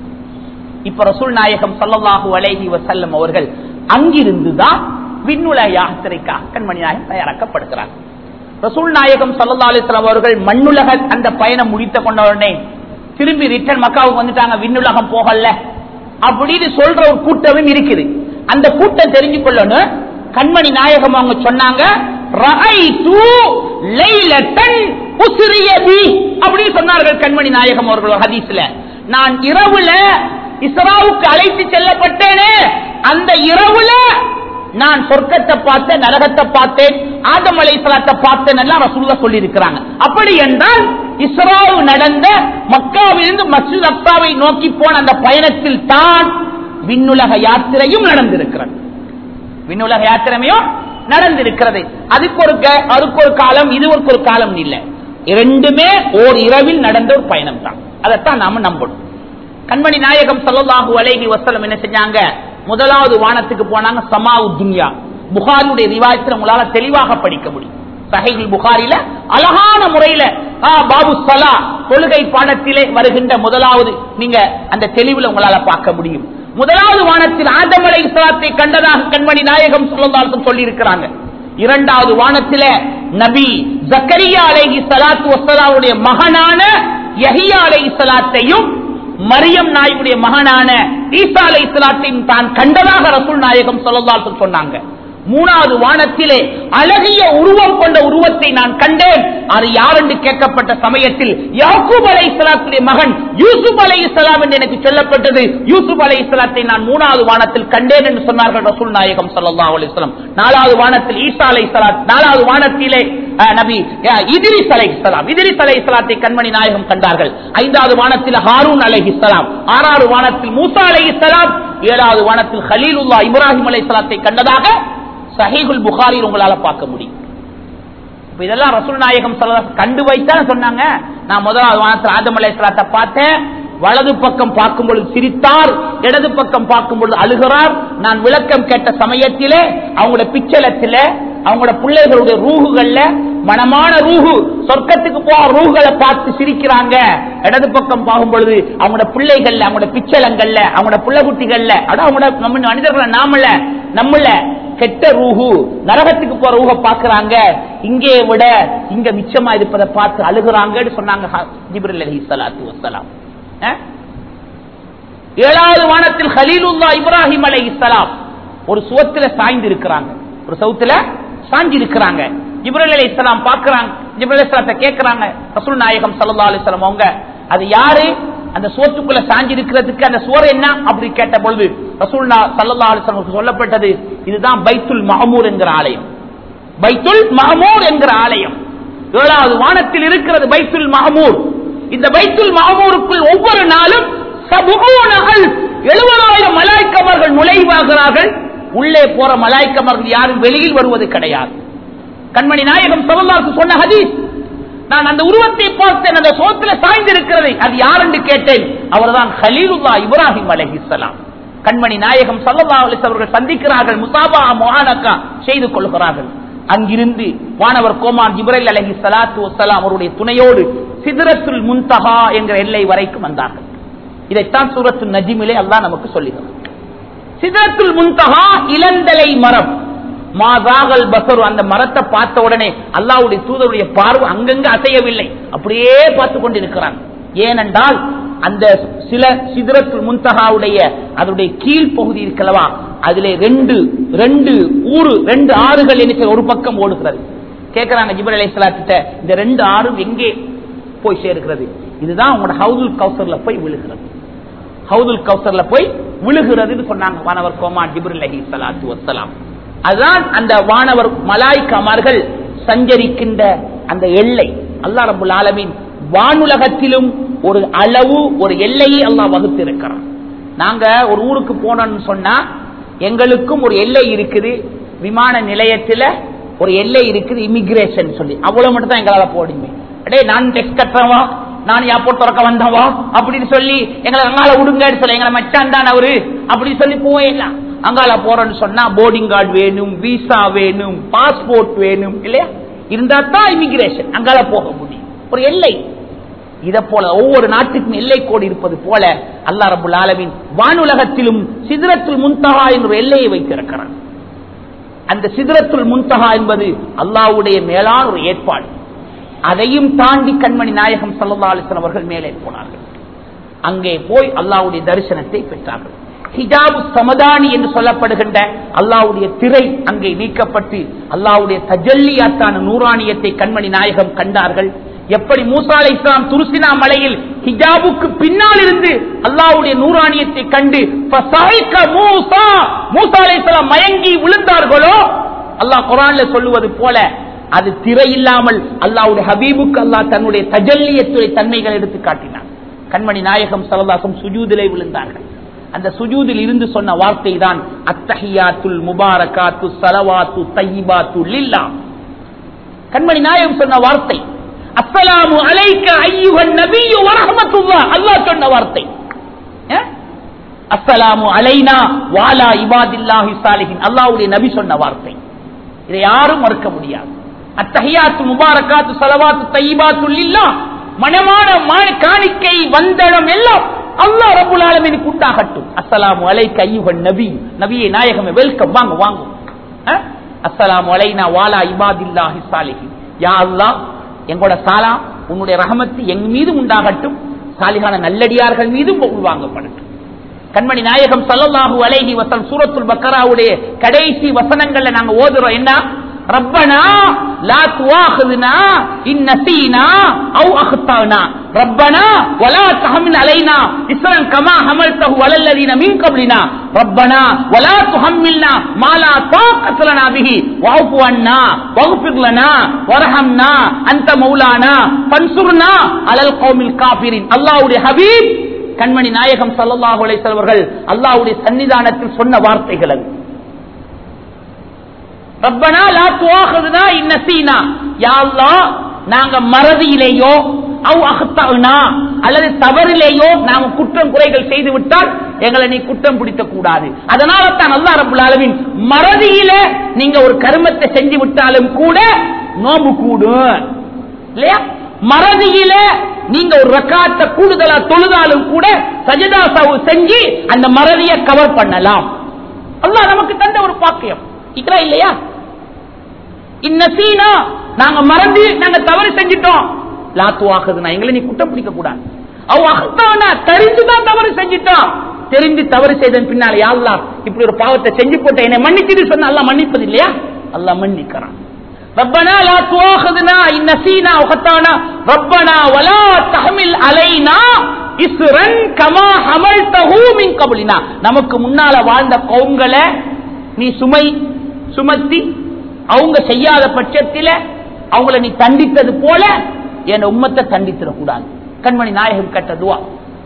இப்ப ரசூல் நாயகம் ஸல்லல்லாஹு அலைஹி வஸல்லம் அவர்கள் அங்கிருந்துதான் விண்ணுலக யாத்திரைக்காக கண்மணி நாயகம் தயாராக்கப்படுகிறார் ரசூல் நாயகம் ஸல்லல்லாஹு அலைஹி வஸல்லம் அவர்கள் மண்ணுலக அந்த பயணம் முடித்த கொண்ட உடனே திரும்பி ரிட்டர்ன் மக்காவுக்கு வந்துட்டாங்க விண்ணுலகம் போகல அப்படின்னு சொல்ற ஒரு கூட்டமும் இருக்குது அந்த கூட்டம் தெரிஞ்சு கொள்ளணும் கண்மணி நாயகம் அவங்க சொன்னாங்க "ரஅய்து லைலத்தன் உஸ்ரிய பி" அப்படின்னு சொன்னார்கள் கண்மணி நாயகம் அவர்கள் ஒரு ஹதீஸ்ல நான் இரவுல இஸ்ராவுக்கு அழைத்து செல்லப்பட்டேனே அந்த இரவுல நான் சொர்க்கத்தை பார்த்தேன் நரகத்தை பார்த்தேன் ஆதம் அலைசலாத்தை பார்த்தேன் எல்லாம் ரசூல்லா சொல்லி இருக்கிறாங்க அப்படி என்றால் இஸ்ராவு நடந்த மக்காவிலிருந்து மஸ்ஜித் அக்சாவை நோக்கி போன அந்த பயணத்தில் தான் விண்ணுலக யாத்திரையும் நடந்திருக்கிறது விண்ணுலக யாத்திரையும் நடந்திருக்கிறது அதுக்கு ஒரு க- அதுக்கு ஒரு காலம் இதுக்கு ஒரு காலம் இல்லை இரண்டுமே ஓர் இரவில் நடந்த ஒரு பயணம் தான் அதைத்தான் நாம நம்பணும் கண்மணி நாயகம் ஸல்லல்லாஹு அலைஹி வஸல்லம் என்ன செஞ்சாங்க முதலாவது வானத்துக்கு போனாங்க சமாவு துன்யா புகாரியுடைய ரிவாயத்தில் உங்களால தெளிவாக படிக்க முடியும் சஹீஹுல் புகாரில அழகான முறையில ஆ, பாபு சலா தொழுகை பாடத்திலே வருகின்ற முதலாவது நீங்க அந்த தெளிவுல உங்களால பார்க்க முடியும் முதலாவது வானத்தில் ஆதம் அலை இஸ்லாத்தை கண்டதாக கண்மணி நாயகம் சொல்லி சொல்லி இருக்கிறாங்க இரண்டாவது வானத்தில நபி ஜக்கரியா அலைஹி ஸலாத்து வஸ்ஸலாமுடைய மகனான யஹியா அலைஹி ஸலாத்தையும் மரியம் நாயுடைய மகனான ஈசா அலை இஸ்லாத்தையும் தான் கண்டதாக ரசூல் நாயகம் சொல்லலால் சொன்னாங்க மூணாவது வானத்திலே அழகிய உருவம் கொண்ட உருவத்தை நான் கண்டேன் அது யார் என்று கேட்கப்பட்ட சமயத்தில் யாக்கூப் அலை இஸ்லாத்துடைய மகன் யூசுப் அலை இஸ்லாம் என்று எனக்கு சொல்லப்பட்டது யூசுப் அலை இஸ்லாத்தை நான் மூணாவது வானத்தில் கண்டேன் என்று சொன்னார்கள் ரசூல் நாயகம் ஸல்லல்லாஹு அலைஹி வஸல்லம் நாலாவது வானத்தில் ஈசா அலை இஸ்லாத் நாலாவது வானத்திலே அஹ், நபி அஹ், இத்ரிஸ் அலை இஸ்லாம் இத்ரிஸ் அலை இஸ்லாத்தை கண்மணி நாயகம் கண்டார்கள் ஐந்தாவது வானத்தில் ஹாரூன் அலை இஸ்லாம் ஆறாவது வானத்தில் மூசா அலை இஸ்லாம் ஏழாவது வானத்தில் ஹலீலுல்லா இப்ராஹிம் அலை இஸ்லாத்தை கண்டதாக சஹீகுல் புகாரில் உங்களால பார்க்க முடியும் இப்ப இதெல்லாம் ரசூல் நாயகம் ஸல்லல்லாஹு கண்டு வைத்தான் சொன்னாங்க நான் முதலாவது வானத்தில் ஆதம் அலைஹிஸ்ஸலாத்தை பார்த்தேன் வலது பக்கம் பார்க்கும் பொழுது சிரித்தார் இடது பக்கம் பார்க்கும் பொழுது அழுகிறார் நான் விளக்கம் கேட்ட சமயத்திலே அவங்களோட பிச்சலத்தில அவங்களோட பிள்ளைகளுடைய ரூகுகள்ல மனமான ரூஹு சொர்க்கத்துக்கு போக ரூகுகளை பார்த்து சிரிக்கிறாங்க இடது பக்கம் பார்க்கும் பொழுது அவங்களோட பிள்ளைகள்ல அவங்களோட பிச்சலங்கள்ல அவங்களோட பிள்ளை குட்டிகள்ல அட அவங்களோட நம்ம மனிதர்களை நாமல நம்மள கெட்ட ரூஹு நரகத்துக்கு போற ரூஹ பாக்குறாங்க இங்கே விட இங்க மிச்சமா இருப்பதை பார்த்து அழுகுறாங்கன்னு சொன்னாங்க ஹ- ஜிப்ரில் அலி சலாத்து வசலாம் ஏழாவது வானத்தில் ஹலீலுல்லா இப்ராஹிம் அலை இஸ்லாம் ஒரு சுவத்துல சாய்ந்து இருக்கிறாங்க ஒரு சவுத்துல சாஞ்சி இருக்கிறாங்க ஜிப்ரல் அலி இஸ்லாம் பாக்குறாங்க ஜிப்ரல் இஸ்லாத்தை கேட்கிறாங்க ரசூல் நாயகம் சல்லா அலிஸ்லாம் அவங்க அது யாரு அந்த சுவத்துக்குள்ள சாஞ்சி இருக்கிறதுக்கு அந்த சுவர் என்ன அப்படி கேட்ட பொழுது ரசூல் சல்லா அலிஸ்லாம் சொல்லப்பட்டது இதுதான் பைத்துல் மஹமூர் என்கிற ஆலயம் பைத்துல் மஹமூர் என்கிற ஆலயம் ஏழாவது வானத்தில் இருக்கிறது பைத்துல் மஹமூர் இந்த பைத்துல் மஹமூருக்குள் ஒவ்வொரு நாளும் சபுகூனகள் எழுபதாயிரம் மலாய்க்கமர்கள் நுழைவாகிறார்கள் உள்ளே போற மலாய்க்கமர்கள் யாரும் வெளியில் வருவது கிடையாது கண்மணி நாயகம் சவல்லாருக்கு சொன்ன ஹதீஸ் நான் அந்த உருவத்தை பார்த்தேன் அந்த சோத்துல சாய்ந்து இருக்கிறது அது யார் என்று கேட்டேன் அவர்தான் ஹலீலுல்லா இப்ராஹிம் அலைஹிஸ்ஸலாம் கண்மணி நாயகம் சல்லல்லா அலிஸ் அவர்கள் சந்திக்கிறார்கள் முசாபா மொஹானக்கா செய்து கொள்கிறார்கள் அங்கிருந்து வானவர் கோமான் இப்ராஹிம் அலஹி சலாத்து வசலாம் அவருடைய துணையோடு சிதறத்துல் முன்தஹா என்ற எல்லை வரைக்கும் வந்தார்கள் இதைத்தான் சூரத்து நஜிமிலே அல்லாஹ் நமக்கு சொல்லுகிறார் சிதறத்துல் முன்தஹா இளந்தலை மரம் மாதாகல் பசரு அந்த மரத்தை பார்த்த உடனே அல்லாவுடைய தூதருடைய பார்வை அங்கங்க அசையவில்லை அப்படியே பார்த்து கொண்டிருக்கிறான் ஏனென்றால் அந்த சில சிதறத்துல் முன்தகாவுடைய அதனுடைய கீழ் பகுதி இருக்கலவா அதிலே ரெண்டு ரெண்டு ஊரு ரெண்டு ஆறுகள் என்ன ஒரு பக்கம் ஓடுகிறது கேட்கிறாங்க ஜிபர் அலை இந்த ரெண்டு ஆறும் எங்கே போய் சேர்க்கிறது இதுதான் உங்களோட ஹவுதுல் கௌசர்ல போய் விழுகிறது ஹவுதுல் கௌசர்ல போய் விழுகிறதுன்னு சொன்னாங்க வானவர் கோமா ஜிபுர் அலஹி சலாத்து வசலாம் அதுதான் அந்த வானவர் மலாய்க்கமார்கள் சஞ்சரிக்கின்ற அந்த எல்லை அல்லா ரபுல் ஆலமின் வானுலகத்திலும் ஒரு அளவு ஒரு எல்லையை அல்லாஹ் வகுத்திருக்கிறான் நாங்க ஒரு ஊருக்கு போனோம்னு சொன்னா எங்களுக்கும் ஒரு எல்லை இருக்குது விமான நிலையத்துல ஒரு எல்லை இருக்குது இமிகிரேஷன் சொல்லி அவ்வளவு மட்டும் தான் எங்களால போடுமே அடே நான் டெக்ஸ் கட்டுறவா நான் ஏர்போர்ட் திறக்க வந்தவா அப்படின்னு சொல்லி எங்களை அங்கால விடுங்கன்னு சொல்லி எங்களை மச்சான் தான் அவரு அப்படின்னு சொல்லி போயிடலாம் அங்கால போறோம்னு சொன்னா போர்டிங் கார்டு வேணும் விசா வேணும் பாஸ்போர்ட் வேணும் இல்லையா இருந்தா தான் இமிகிரேஷன் அங்கால போக முடியும் ஒரு எல்லை இத போல ஒவ்வொரு நாட்டுக்கும் எல்லை கோடு இருப்பது போல அல்லா ரபுல் ஆலமின் வானுலகத்திலும் சிதறத்துல் முன்தகா என்ற ஒரு எல்லையை வைத்திருக்கிறான் அந்த சிதறத்துல் முன்தகா என்பது அல்லாவுடைய மேலான ஒரு ஏற்பாடு அதையும் தாண்டி கண்மணி நாயகம் சல்லா அலிஸ்லாம் அவர்கள் மேலே போனார்கள் அங்கே போய் அல்லாவுடைய தரிசனத்தை பெற்றார்கள் ஹிஜாபு சமதானி என்று சொல்லப்படுகின்ற அல்லாவுடைய திரை அங்கே நீக்கப்பட்டு அல்லாவுடைய தஜல்லியாத்தான நூறானியத்தை கண்மணி நாயகம் கண்டார்கள் எப்படி மூசா அலை இஸ்லாம் துருசினா மலையில் ஹிஜாபுக்கு பின்னால் இருந்து அல்லாவுடைய நூறானியத்தை கண்டு மூசா மூசா அலை இஸ்லாம் மயங்கி விழுந்தார்களோ அல்லாஹ் குரான்ல சொல்லுவது போல அது திரை இல்லாமல் அல்லாவுடைய ஹபீபுக்கு அல்லாஹ் தன்னுடைய தஜல்லியத்துறை தன்மைகள் எடுத்து காட்டினார் கண்மணி நாயகம் சரதாசம் சுஜூதிலே விழுந்தார்கள் அந்த சுஜூதில் இருந்து சொன்ன வார்த்தை தான் அத்தஹியாத்துல் முபாரகாத்து சலவாத்து தையிபாத்து லில்லா கண்மணி நாயகம் சொன்ன வார்த்தை அஸ்ஸலாமு அலைக்க ஐயுகன் நபியு வரஹமத்துல்லா அல்லாஹ் சொன்ன வார்த்தை அஸ்ஸலாமு அலைனா வாலா இபாதில்லாஹி சாலிஹின் அல்லாஹ்வுடைய நபி சொன்ன வார்த்தை இதை யாரும் மறுக்க முடியாது அத்தஹியாத்து முபாரகாத்து சலவாத்து தையிபாத்து லில்லா மனமான காணிக்கை வந்தடம் எல்லாம் அல்லாஹ் ரபுல் ஆலமீனுக்கு உண்டாகட்டும் அஸ்ஸலாமு அலைக்க ஐயுகன் நபி நபியே நாயகமே வெல்கம் வாங்க வாங்க அஸ்ஸலாமு அலைனா வாலா இபாதில்லாஹி சாலிஹின் யா அல்லாஹ் எங்களோட சாலா உன்னுடைய ரஹமத்து எங் மீது உண்டாகட்டும் சாலிகான நல்லடியார்கள் மீதும் உள்வாங்கப்படட்டும் கண்மணி நாயகம் சல்லல்லாஹு அலைஹி வசல் சூரத்துல் பக்கராவுடைய கடைசி வசனங்கள்ல நாங்க ஓதுறோம் என்ன ரப்பனா லா துவாஹிதுனா இன் நசீனா அவு அஹ்தானா ரப்பனா வலா தஹமில் அலைனா இஸ்ரன் கமா ஹமல்தஹு அலல்லதீன மின் கப்லினா ரப்பனா வலா துஹம்மில்னா மா லா தாக்கத் லனா பிஹி வஅஃபு அன்னா வக்ஃபிர் லனா வர்ஹம்னா அன்த மௌலானா ஃபன்சுர்னா அலல் கௌமில் காஃபிரின் அல்லாஹ்வுடைய ஹபீப் கண்மணி நாயகம் சல்லல்லாஹு அலைஹி வஸல்லம் அவர்கள் அல்லாஹ்வுடைய சன்னிதானத்தில் சொன்ன வார்த்தைகள் அது ரப்பனா லா துவாஹிதுனா இன் நசீனா யா அல்லாஹ் நாங்க மறதியிலேயோ அவ் அஹ்தனா அல்லது தவறிலேயோ நாம குற்றம் குறைகள் செய்து விட்டால் எங்களை நீ குற்றம் பிடிக்க கூடாது அதனால தான் அல்லாஹ் ரப்பல் ஆலமீன் மறதியில நீங்க ஒரு கர்மத்தை செஞ்சு விட்டாலும் கூட நோம்பு கூடும் இல்லையா மறதியில நீங்க ஒரு ரக்காத்த கூடுதலா தொழுதாலும் கூட சஜதா சவு செஞ்சு அந்த மறதியை கவர் பண்ணலாம் அல்லாஹ் நமக்கு தந்த ஒரு பாக்கியம் இக்கரா இல்லையா இன்னசீனா நாங்க மறந்து நாங்க தவறு செஞ்சிட்டோம் லாத்து ஆகுதுன்னா எங்களை நீ குற்றம் பிடிக்க கூடாது அவ அகத்தானா தெரிஞ்சுதான் தவறு செஞ்சிட்டோம் தெரிஞ்சு தவறு செய்தன் பின்னால யாழ்லா இப்படி ஒரு பாவத்தை செஞ்சு போட்ட என்னை மன்னிச்சுட்டு சொன்ன அல்லா மன்னிப்பது இல்லையா அல்லா மன்னிக்கிறான் ربنا لا تؤاخذنا إن نسينا وخطأنا ربنا ولا تحمل علينا இஸ்ரன் கமா ஹமல்தஹு மின் கபலினா நமக்கு முன்னால வாழ்ந்த கவுங்களை நீ சுமை சுமத்தி அவங்க செய்யாத பட்சத்தில் அவங்கள நீ தண்டித்தது போல என் உம்மத்தை தண்டித்திடக்கூடாது கண்மணி நாயகம் கட்ட துவா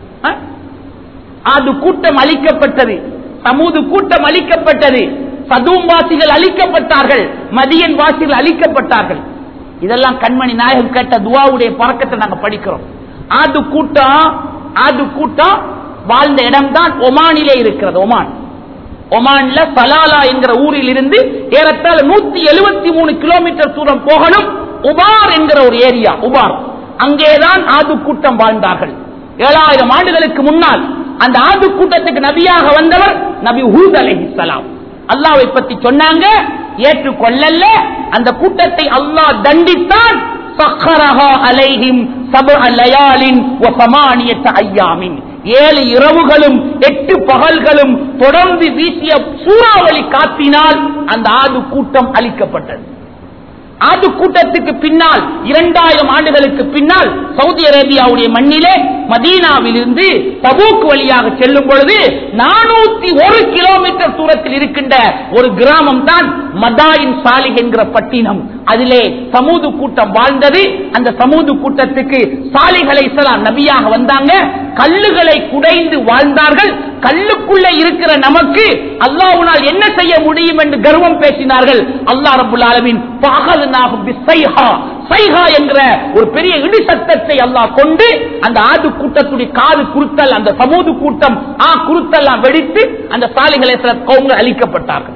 அது கூட்டம் அளிக்கப்பட்டது சமூது கூட்டம் அளிக்கப்பட்டது சதூம் வாசிகள் அழிக்கப்பட்டார்கள் மதியன் வாசிகள் அழிக்கப்பட்டார்கள் இதெல்லாம் கண்மணி நாயகம் கேட்ட துவாவுடைய பறக்கத்தை நாங்க படிக்கிறோம் ஆது கூட்டம் ஆது கூட்டம் வாழ்ந்த இடம் தான் ஒமானிலே இருக்கிறது ஒமான் ஒமான்ல சலாலா என்கிற ஊரில் இருந்து ஏறத்தாழ நூத்தி எழுபத்தி மூணு கிலோமீட்டர் தூரம் போகணும் உபார் என்கிற ஒரு ஏரியா உபார் அங்கேதான் ஆது கூட்டம் வாழ்ந்தார்கள் ஏழாயிரம் ஆண்டுகளுக்கு முன்னால் அந்த ஆது கூட்டத்துக்கு நபியாக வந்தவர் நபி ஹூத் அலைஹிஸ்ஸலாம் அல்லாவை பத்தி சொன்னாங்க ஏற்றுக்கொள்ளல அந்த கூட்டத்தை அல்லாஹ் தண்டித்தான் சக்கரஹா அலைஹிம் சப லயாலின் வ சமானியத்த ஐயாமின் ஏழு இரவுகளும் எட்டு பகல்களும் தொடர்ந்து வீசிய சூறாவளி காத்தினால் அந்த ஆது கூட்டம் அழிக்கப்பட்டது ஆது கூட்டத்துக்கு பின்னால் இரண்டாயிரம் ஆண்டுகளுக்கு பின்னால் சவுதி அரேபியாவுடைய மண்ணிலே மதீனாவிலிருந்து தபூக் வழியாக செல்லும் பொழுது நானூத்தி ஒரு கிலோமீட்டர் தூரத்தில் இருக்கின்ற ஒரு கிராமம் தான் மதாயின் சாலிக் என்கிற பட்டினம் அதிலே சமூது கூட்டம் வாழ்ந்தது அந்த சமூது கூட்டத்துக்கு சாலிகளை நபியாக வந்தாங்க கல்லுகளை குடைந்து வாழ்ந்தார்கள் கல்லுக்குள்ள இருக்கிற நமக்கு அல்லாஹ்வினால் என்ன செய்ய முடியும் என்று கர்வம் பேசினார்கள் அல்லாஹ் ரபுல் ஆலமின் பகல்நாகும் பிசைஹா சைஹா என்கிற ஒரு பெரிய இடி சத்தத்தை அல்லாஹ் கொண்டு அந்த ஆது கூட்டத்துடைய காது குருத்தல் அந்த சமூது கூட்டம் ஆ குருத்தெல்லாம் வெடித்து அந்த சாலைகளை சில கவுங்க அழிக்கப்பட்டார்கள்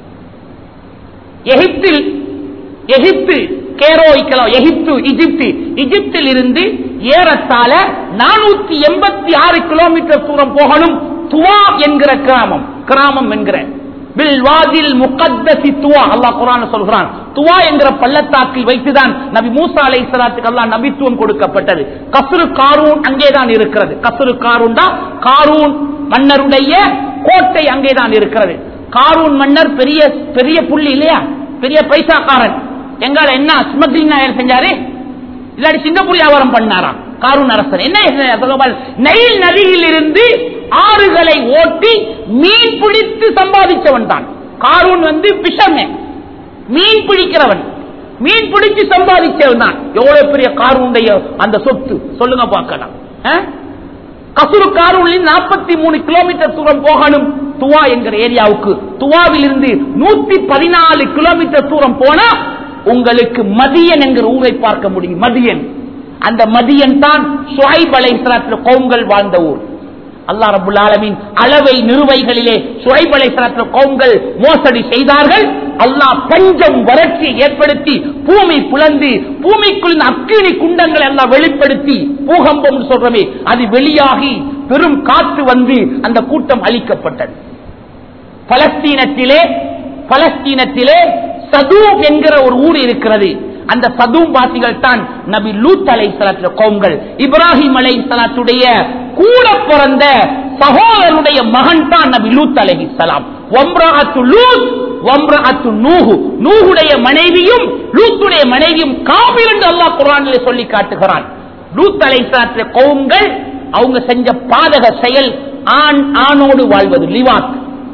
எகிப்தில் எகிப்து கேரோய்க்கலாம் எகிப்து இஜிப்து இஜிப்தில் இருந்து ஏறத்தாழ நானூத்தி எண்பத்தி ஆறு கிலோமீட்டர் தூரம் போகணும் துவா என்கிற கிராமம் கிராமம் என்கிற பில்வாதில் முகத்தசி துவா அல்லாஹ் குரான் சொல்கிறான் துவா என்கிற பள்ளத்தாக்கில் வைத்துதான் நபி மூசா அலை சலாத்துக்கு அல்லாஹ் நபித்துவம் கொடுக்கப்பட்டது கசுரு காரூன் அங்கேதான் இருக்கிறது கசுரு காரூன் தான் காரூன் மன்னருடைய கோட்டை அங்கேதான் இருக்கிறது காரூன் மன்னர் பெரிய பெரிய புள்ளி இல்லையா பெரிய பைசாக்காரன் எங்கால என்ன ஸ்மக்லிங் செஞ்சாரு இல்லாட்டி சிங்கப்பூர் வியாபாரம் பண்ணாராம் காரூன் அரசர் என்ன சொல்லுவாள்? நைல் நதியில் இருந்து ஆறுகளை ஓட்டி மீன் பிடித்து சம்பாதிச்சவன் தான் காரூன் வந்து பிஷமே மீன் பிடிக்கிறவன் மீன் பிடிச்சு சம்பாதிச்சவன் தான் எவ்வளவு பெரிய காரூனுடைய அந்த சொத்து சொல்லுங்க பார்க்கலாம் ஆ? கசுரு காரூனில் நாற்பத்தி மூணு கிலோமீட்டர் தூரம் போகணும் துவா என்கிற ஏரியாவுக்கு துவாவில் இருந்து நூத்தி பதினாலு கிலோமீட்டர் தூரம் போனா உங்களுக்கு மதியன் என்கிற ஊரை பார்க்க முடியும் மதியன் அந்த மதியன் தான் சுவைப் அலைஹிஸ்ஸலாத்துல கவுங்கள் வாழ்ந்த ஊர் அல்லாஹ் ரபுல் ஆலமீன் அளவை நிறுவைகளிலே சுவைப் அலைஹிஸ்ஸலாத்துல கவுங்கள் மோசடி செய்தார்கள் அல்லாஹ் பஞ்சம் வறட்சியை ஏற்படுத்தி பூமி புலந்து பூமிக்குள் இந்த அக்கினி குண்டங்களை எல்லாம் வெளிப்படுத்தி பூகம்பம் சொல்றமே அது வெளியாகி பெரும் காற்று வந்து அந்த கூட்டம் அழிக்கப்பட்டது பலஸ்தீனத்திலே பலஸ்தீனத்திலே சதூம் என்கிற ஒரு ஊர் இருக்கிறது அந்த சதூம் வாசிகள் தான் நபி லூத் அலை சலாத்துல கோம்கள் இப்ராஹிம் அலை சலாத்துடைய கூட பிறந்த சகோதரனுடைய மகன் தான் நபி லூத் அலைஹி சலாம் ஒம்ராத்து லூத் ஒம்ராத்து நூஹு நூஹுடைய மனைவியும் லூத்துடைய மனைவியும் காபிர் என்று அல்லாஹ் குர்ஆனிலே சொல்லி காட்டுகிறான் லூத் அலை சலாத்துல கோம்கள் அவங்க செஞ்ச பாதக செயல் ஆண் ஆணோடு வாழ்வது லிவாத்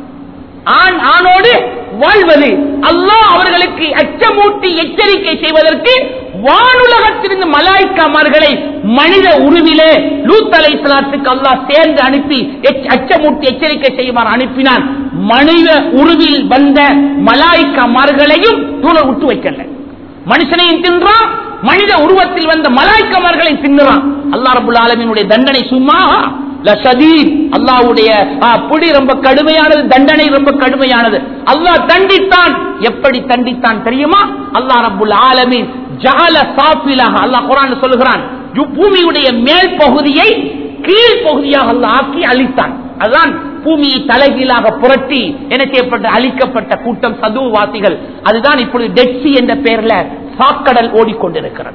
ஆண் ஆணோடு வாழ்வது அல்லாஹ் அவர்களுக்கு அச்சமூட்டி எச்சரிக்கை செய்வதற்கு வானுலகத்திலிருந்து மலாய்க்காமர்களை மனித உருவிலே லூத் அலை சலாத்துக்கு அல்லாஹ் சேர்ந்து அனுப்பி எச்- அச்சமூட்டி எச்சரிக்கை செய்யுமாறு அனுப்பினான் மனித உருவில் வந்த மலாய்க்காமர்களையும் தூர விட்டு வைக்கல மனுஷனையும் தின்றான் மனித உருவத்தில் வந்த மலாய்க்கமர்களை தின்னுறான் அல்லாஹ் ரபுல் ஆலமீனுடைய தண்டனை சும்மா லஷதீத் அல்லாஹ்வுடைய ஆ, பிடி ரொம்ப கடுமையானது தண்டனை ரொம்ப கடுமையானது அல்லாஹ் தண்டித்தான் எப்படி தண்டித்தான் தெரியுமா அல்லாஹ் ரபுல் ஆலமீன் ஜஹல சாஃபிலாக அல்லாஹ் குர்ஆன்ல சொல்லுகிறான் யு- பூமியுடைய மேல் பகுதியை கீழ் பகுதியாக அல்லாஹ் ஆக்கி அழித்தான் அதுதான் பூமியை தலைகீழாக புரட்டி என்ன செய்யப்பட்ட அழிக்கப்பட்ட கூட்டம் சதுவாசிகள் அதுதான் இப்பொழுது டெட்சி என்ற பெயர்ல சாக்கடல் ஓடிக்கொண்டிருக்கிறது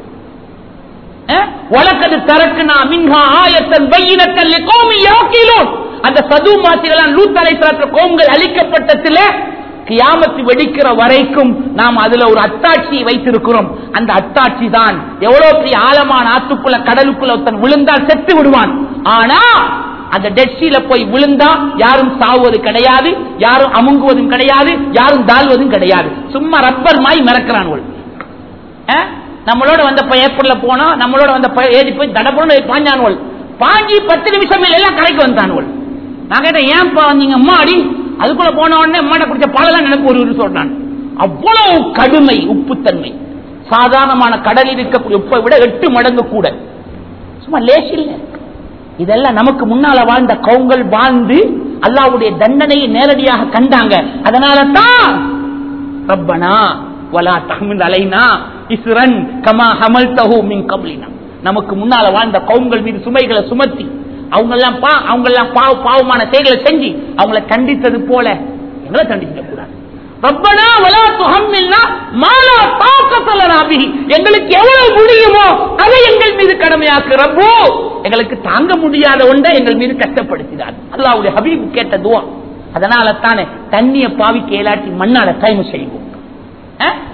வழக்கது தரக்குனா மின்ஹா ஆயத்தன் பையினத்தன் லிகௌமி யாக்கிலூன் அந்த சதுமாசிகளால் லூத் அலைஹிஸ்ஸலாத்து கோம்கள் அழிக்கப்பட்டதிலே கியாமத்து வெடிக்கிற வரைக்கும் நாம் அதுல ஒரு அத்தாட்சியை வைத்திருக்கிறோம் அந்த அத்தாட்சி தான் எவ்வளவு பெரிய ஆழமான ஆத்துக்குள்ள கடலுக்குள்ள ஒருத்தன் விழுந்தால் செத்து விடுவான் ஆனா அந்த டெட்சியில போய் விழுந்தா யாரும் சாவுவது கிடையாது யாரும் அமுங்குவதும் கிடையாது யாரும் தாழ்வதும் கிடையாது சும்மா ரப்பர் மாய் மிரக்கிறான் அஹ்? நம்மளோட வந்த ஏப்ரல்ல போனா நம்மளோட வந்த ப- ஏறி போய் தடபுடன் பாஞ்சானுவல் பாஞ்சி பத்து நிமிஷம் எல்லாம் கடைக்கு வந்தானுவல் நான் கேட்டேன் ஏன்பா வந்தீங்க அம்மா அடி அதுக்குள்ள போன உடனே அம்மாட்ட குடிச்ச பாலெல்லாம் நினைப்பு ஒரு சொல்றான் அவ்வளவு கடுமை உப்புத்தன்மை சாதாரணமான கடலில் இருக்கக்கூடிய உப்பை விட எட்டு மடங்கு கூட சும்மா லேஸ் இல்ல இதெல்லாம் நமக்கு முன்னால வாழ்ந்த கவுங்கள் வாழ்ந்து அல்லாவுடைய தண்டனையை நேரடியாக கண்டாங்க அதனால தான் ரப்பனா வலா தஹ்மில் அலைனா இஸ்ரன் கமா ஹமல்தஹு மின் கப்லினா நமக்கு முன்னால வாழ்ந்த கவுங்கள் மீது சுமைகளை சுமத்தி அவங்க எல்லாம் பா அவங்க எல்லாம் பாவ பாவமான செயல்களை செஞ்சு அவங்கள கண்டித்தது போல எங்களை தண்டிக்க கூடாது ரப்பனா வலா துஹம்மில்னா மாலா தாக்கத்தலனா பிஹி எங்களுக்கு எவ்வளவு முடியுமோ அதை எங்கள் மீது கடமையாக்கு ரப்போ எங்களுக்கு தாங்க முடியாத ஒன்றை எங்கள் மீது கஷ்டப்படுத்தினார் அல்லாஹ்வுடைய ஹபீப் கேட்ட துவா அதனால தானே தண்ணிய பாவிக்கு ஏலாட்டி மண்ணால டைம் செய்வோம் அஹ்?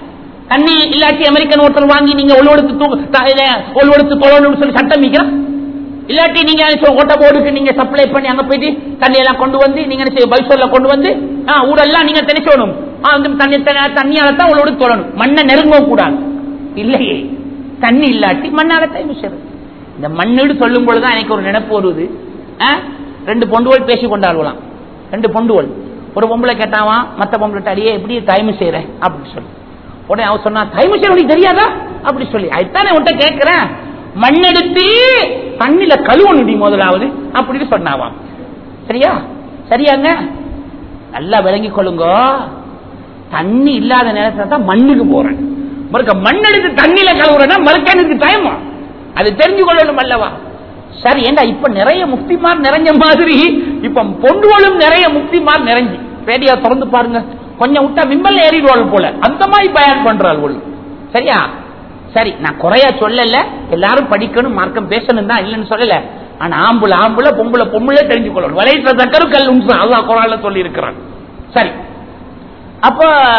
தண்ணி இல்லாட்டி அமெரிக்கன் ஹோட்டல் வாங்கி நீங்க ஒழுவெடுத்து தூ- த- இத ஒழுவெடுத்து தொழணும்னு சொல்லி சட்டம் வைக்கிறான் இல்லாட்டி நீங்க ஓட்ட போர்டுக்கு நீங்க சப்ளை பண்ணி அங்க போயிட்டு தண்ணி எல்லாம் கொண்டு வந்து நீங்க என்ன செய்ய பைசோல்ல கொண்டு வந்து ஆ, ஊரெல்லாம் நீங்க தெளிச்சோணும் வந்து தண்ணி தண்ணி- தண்ணியால தான் உங்களோட தொழணும் மண்ணை நெருங்கவும் கூடாது இல்லையே தண்ணி இல்லாட்டி மண்ணால தான் விஷயம் இந்த மண்ணீடு சொல்லும் பொழுதுதான் எனக்கு ஒரு நினைப்பு வருது ஆ, ரெண்டு பொண்டுகள் பேசி கொண்டாடலாம் ரெண்டு பொண்டுகள் ஒரு பொம்பளை கேட்டாவா மத்த பொம்பளை அடியே எப்படி டைம் செய்யற அப்படின்னு சொல்லி உடனே அவன் சொன்னா டைம் செய்ய உனக்கு தெரியாதா அப்படி சொல்லி அதுதானே உன்கிட்ட கேட்கிறேன் மண்ணெடுத்து தண்ணில கழுவணுடி முதலாவது அப்படின்னு சொன்னாவாம் சரியா சரியாங்க நல்லா விளங்கிக் கொள்ளுங்க தண்ணி இல்லாத நேரத்துல தான் மண்ணுக்கு போறேன் மறுக்க மண் எடுத்து தண்ணியில கழுவுறேன்னா மறுக்க எனக்கு டைமா அது தெரிஞ்சு கொள்ளணும் அல்லவா சரி ஏண்டா இப்ப நிறைய முக்திமார் நிறைஞ்ச மாதிரி இப்ப பொண்டுகளும் நிறைய முக்திமார் நிறைஞ்சு ரேடியோ திறந்து பாருங்க கொஞ்சம் விட்டா விம்பல் ஏறிடுவாள் போல அந்த மாதிரி பயன் பண்றாள் சரியா சரி நான் குறையா சொல்லல எல்லாரும் படிக்கணும் மார்க்கம் பேசணும் தான் இல்லைன்னு சொல்லல ஆனா ஆம்புல ஆம்புல பொம்புல பொம்புல தெரிஞ்சு கொள்ளணும் வலைத்த தக்கரு கல் உம்சா அல்லாஹ் குரான்ல சொல்லி இருக்கிறான் சரி அப்ப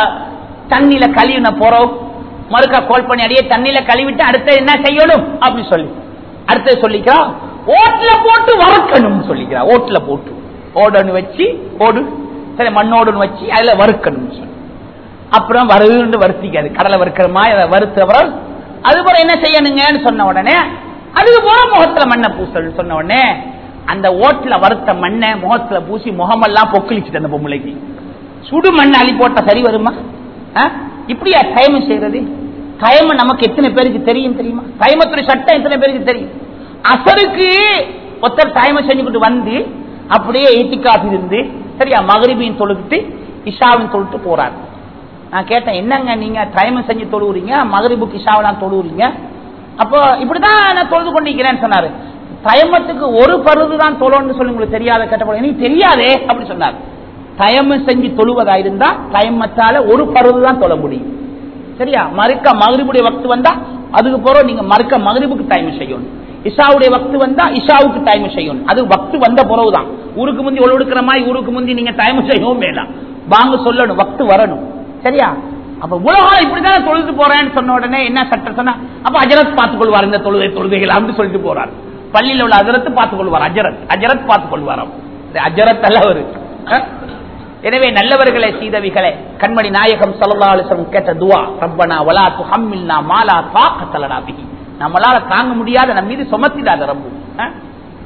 தண்ணியில கழுவின போறோம் மறுக்கா கோல் பண்ணி அடியே தண்ணியில கழுவிட்டு அடுத்து என்ன செய்யணும் அப்படி சொல்லி அடுத்து சொல்லிக்கிறா ஓட்டுல போட்டு வறுக்கணும் சொல்லிக்கிறா ஓட்டுல போட்டு ஓடன்னு வச்சு ஓடு சரி மண்ணோடுன்னு வச்சு அதுல வறுக்கணும் சொல்லி அப்புறம் வறுன்னு வறுத்திக்காது கடலை வறுக்கிற மாதிரி அதை வறுத்த அப்புறம் அதுக்கப்புறம் என்ன செய்யணுங்கன்னு சொன்ன உடனே அதுக்கு போற முகத்துல மண்ணை பூசல் சொன்ன உடனே அந்த ஓட்டுல வறுத்த மண்ணை முகத்துல பூசி முகமெல்லாம் பொக்கிலிச்சுட்டு அந்த பொம்பளைக்கு சுடு மண் அள்ளி போட்டா சரி வருமா ஆ? இப்படியா டைம் செய்யறது டைம் நமக்கு எத்தனை பேருக்கு தெரியும் தெரியுமா டைமத்துடைய சட்டம் எத்தனை பேருக்கு தெரியும் அசருக்கு ஒருத்தர் டைம் செஞ்சுக்கிட்டு வந்து அப்படியே ஈட்டிக்காஃபி இருந்து சரியா மகரிபின் தொழுகிட்டு இஷாவின் தொழுட்டு போறாரு நான் கேட்டேன் என்னங்க நீங்க டைம் செஞ்சு தொழுவுறீங்க மகரிபுக்கு இஷாவெல்லாம் தொழுவுறீங்க அப்போ இப்படிதான் நான் தொழுது கொண்டிருக்கிறேன்னு சொன்னாரு தயமத்துக்கு ஒரு பருது தான் தொழணும்னு சொல்லி உங்களுக்கு தெரியாத கேட்டப்போ எனக்கு தெரியாதே அப்படி சொன்னார் தயமம் செஞ்சு தொழுவதா இருந்தா தயமத்தால ஒரு பருது தான் தொழ முடியும் சரியா மறுக்க மகரிபுடைய வக்து வந்தா அதுக்கு போறோம் நீங்க மறுக்க மகரிபுக்கு டைம் செய்யணும் இஷாவுடைய வக்து வந்தா இஷாவுக்கு டைம் செய்யணும் அது வக்து வந்த பிறகுதான் ஊருக்கு முந்தி ஒழுடுக்கிற மாதிரி ஊருக்கு முந்தி நீங்க டைம் செய்யவும் வேண்டாம் வாங்க சொல்லணும் வக்து வரணும் சரியா அப்ப உலகம் இப்படிதான் தொழுது போறேன்னு சொன்ன உடனே என்ன சட்டம் சொன்னா அப்ப அஜரத் பார்த்துக் கொள்வார் இந்த தொழுகை தொழுகைகள் அப்படின்னு சொல்லிட்டு போறார் பள்ளியில் உள்ள அஜரத்து பார்த்துக் கொள்வார் அஜரத் அஜரத் பார்த்துக் கொள்வாராம் இது அஜரத் அல்ல அவரு அஹ்? எனவே நல்லவர்களே சீதவிகளே கண்மணி நாயகம் சல்லல்லாஹு கேட்ட துவா ரப்பனா வலா துஹம்மில்னா மாலா தாக்கத்தலனா பிஹி நம்மளால தாங்க முடியாத நம்ம மீது சுமத்திடாத ரப்பு அஹ்?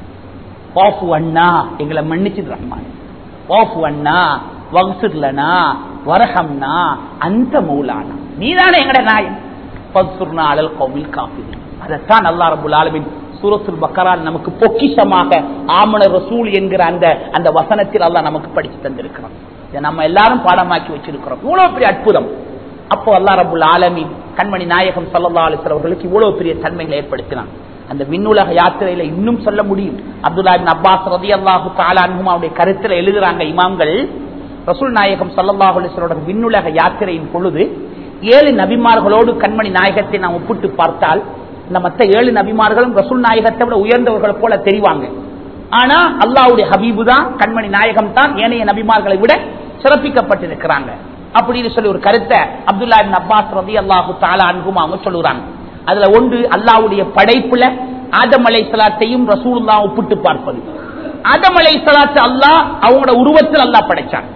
ஓஃபு அண்ணா எங்களை மன்னிச்சுது ரஹ்மான் ஓஃபு அண்ணா வகுசுர்லனா வரஹம்னா அந்த மௌலானா நீதானே எங்கட நாயன் பசுர்னா அலல் கௌமில் காப்பி அதைத்தான் அல்லா ரபுல் ஆலமின் சூரத்துல் பக்கரால் நமக்கு பொக்கிஷமாக ஆமன ரசூல் என்கிற அந்த அந்த வசனத்தில் அல்லாஹ் நமக்கு படிச்சு தந்திருக்கிறோம் இதை நம்ம எல்லாரும் பாடமாக்கி வச்சிருக்கிறோம் இவ்வளவு பெரிய அற்புதம் அப்போ அல்லா ரபுல் ஆலமின் கண்மணி நாயகம் சல்லா அலிஸ்வர் அவர்களுக்கு இவ்வளவு பெரிய தன்மைகளை ஏற்படுத்தினான் அந்த விண்ணுலக யாத்திரையில இன்னும் சொல்ல முடியும் அப்துல்லா இப்னு அப்பாஸ் ரதி அல்லாஹு தாலான்ஹும் அவருடைய கருத்துல எழுதுறாங்க இமாம்கள் ரசூல் நாயகம் சல்லல்லாஹு அலிஸ்வரோட விண்ணுலக யாத்திரையின் பொழுது ஏழு நபிமார்களோடு கண்மணி நாயகத்தை நாம் ஒப்பிட்டு பார்த்தால் இந்த மற்ற ஏழு நபிமார்களும் ரசூல் நாயகத்தை விட உயர்ந்தவர்கள் போல தெரிவாங்க ஆனா அல்லாஹ்வுடைய ஹபீபு தான் கண்மணி நாயகம் தான் ஏனைய நபிமார்களை விட சிறப்பிக்கப்பட்டிருக்கிறாங்க அப்படின்னு சொல்லி ஒரு கருத்தை அப்துல்லா இப்னு அப்பாஸ் ரதி அல்லாஹு தாலா அன்பும் அவங்க சொல்லுறாங்க அதுல ஒன்று அல்லாஹ்வுடைய படைப்புல ஆதம் அலை சலாத்தையும் ரசூலுல்லா ஒப்பிட்டு பார்ப்பது ஆதம் அலை சலாத்து அல்லாஹ் அவங்களோட உருவத்தில் அல்லாஹ் படைச்சான்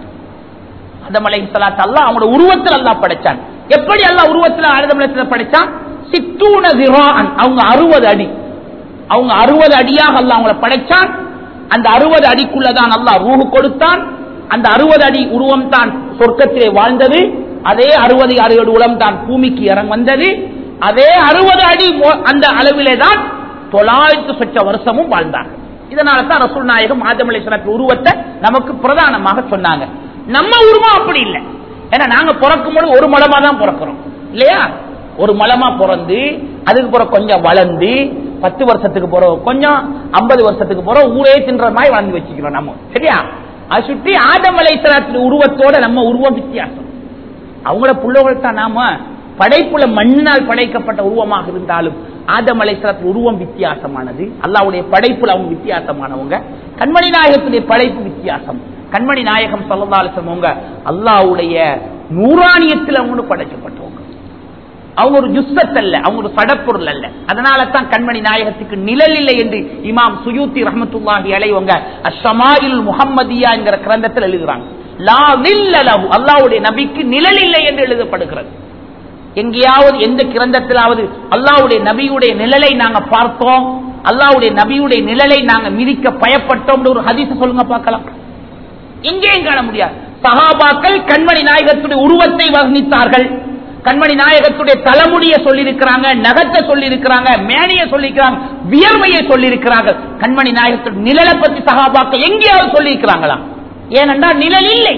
ஆதம் அலை சலாத்து அல்லாஹ் அவங்களோட உருவத்தில் அல்லாஹ் படைச்சான் எப்படி அல்லாஹ் உருவத்தில் ஆதம் அலை படைச்சான் சித்தூன திரான் அவங்க அறுபது அடி அவங்க அறுபது அடியாக அல்லாஹ் அவங்கள படைச்சான் அந்த அறுபது அடிக்குள்ளதான் அல்லாஹ் ரூஹு கொடுத்தான் அந்த அறுபது அடி உருவம் தான் சொர்க்கத்திலே வாழ்ந்தது அதே அறுபது அறுபது உளம் தான் பூமிக்கு இறங்க வந்தது அதே அறுபது அடி மோ- அந்த அளவிலே தான் தொள்ளாயிரத்து சொச்ச வருஷமும் வாழ்ந்தாங்க இதனால தான் ரசூல் நாயகம் ஆதம் அலிஸ்லாத்து உருவத்தை நமக்கு பிரதானமாக சொன்னாங்க நம்ம உருவம் அப்படி இல்லை ஏன்னா நாங்க பிறக்கும் பொழுது ஒரு மலமா தான் பிறக்கிறோம் இல்லையா ஒரு மலமா பிறந்து அதுக்கு பிறகு கொஞ்சம் வளர்ந்து பத்து வருஷத்துக்கு பிறகு கொஞ்சம் ஐம்பது வருஷத்துக்கு பிறகு ஊரே தின்ற மாதிரி வளர்ந்து வச்சுக்கிறோம் நம்ம சரியா அது சுற்றி ஆதம் அலைசலாத்தின் உருவத்தோட நம்ம உருவம் வித்தியாசம் அவங்கள புள்ளவர்கள் தான் நாம படைப்புல மண்ணினால் படைக்கப்பட்ட உருவமாக இருந்தாலும் ஆதம் அலைசலாத்தின் உருவம் வித்தியாசமானது அல்லாவுடைய படைப்புல அவங்க வித்தியாசமானவங்க கண்மணி நாயகத்துடைய படைப்பு வித்தியாசம் கண்மணி நாயகம் சொல்லா அலிசம் அவங்க அல்லாவுடைய நூறாணியத்தில் அவங்க படைக்கப்பட்டவங்க அவங்க ஒரு ஜுஸ்ஸத் அல்ல அவங்க ஒரு சடப்பொருள் அல்ல அதனால தான் கண்மணி நாயகத்துக்கு நிழல் இல்லை என்று இமாம் சுயூத்தி ரஹமத்துல்லாஹி அலைவங்க அஷமாயில் முஹம்மதியா என்கிற கிரந்தத்தில் எழுதுறாங்க லா நில்லலஹு அல்லாஹ்வுடைய நபிக்கு நிழல் இல்லை என்று எழுதப்படுகிறது எங்கேயாவது எந்த கிரந்தத்திலாவது அல்லாஹ்வுடைய நபியுடைய நிழலை நாங்க பார்த்தோம் அல்லாஹ்வுடைய நபியுடைய நிழலை நாங்க மிதிக்க பயப்பட்டோம் ஒரு ஹதீஸ் சொல்லுங்க பார்க்கலாம் எங்கேயும் காண முடியாது சஹாபாக்கள் கண்மணி நாயகத்துடைய உருவத்தை வர்ணித்தார்கள் கண்மணி நாயகத்துடைய தலைமுடியை சொல்லியிருக்கிறாங்க நகத்தை சொல்லியிருக்கிறாங்க மேனியை சொல்லியிருக்கிறாங்க வியர்வையை சொல்லியிருக்கிறாங்க கண்மணி நாயகத்துடைய நிழலை பத்தி சகாபாக்கள் எங்கேயாவது சொல்லியிருக்கிறாங்களா ஏனென்றால் நிழல் இல்லை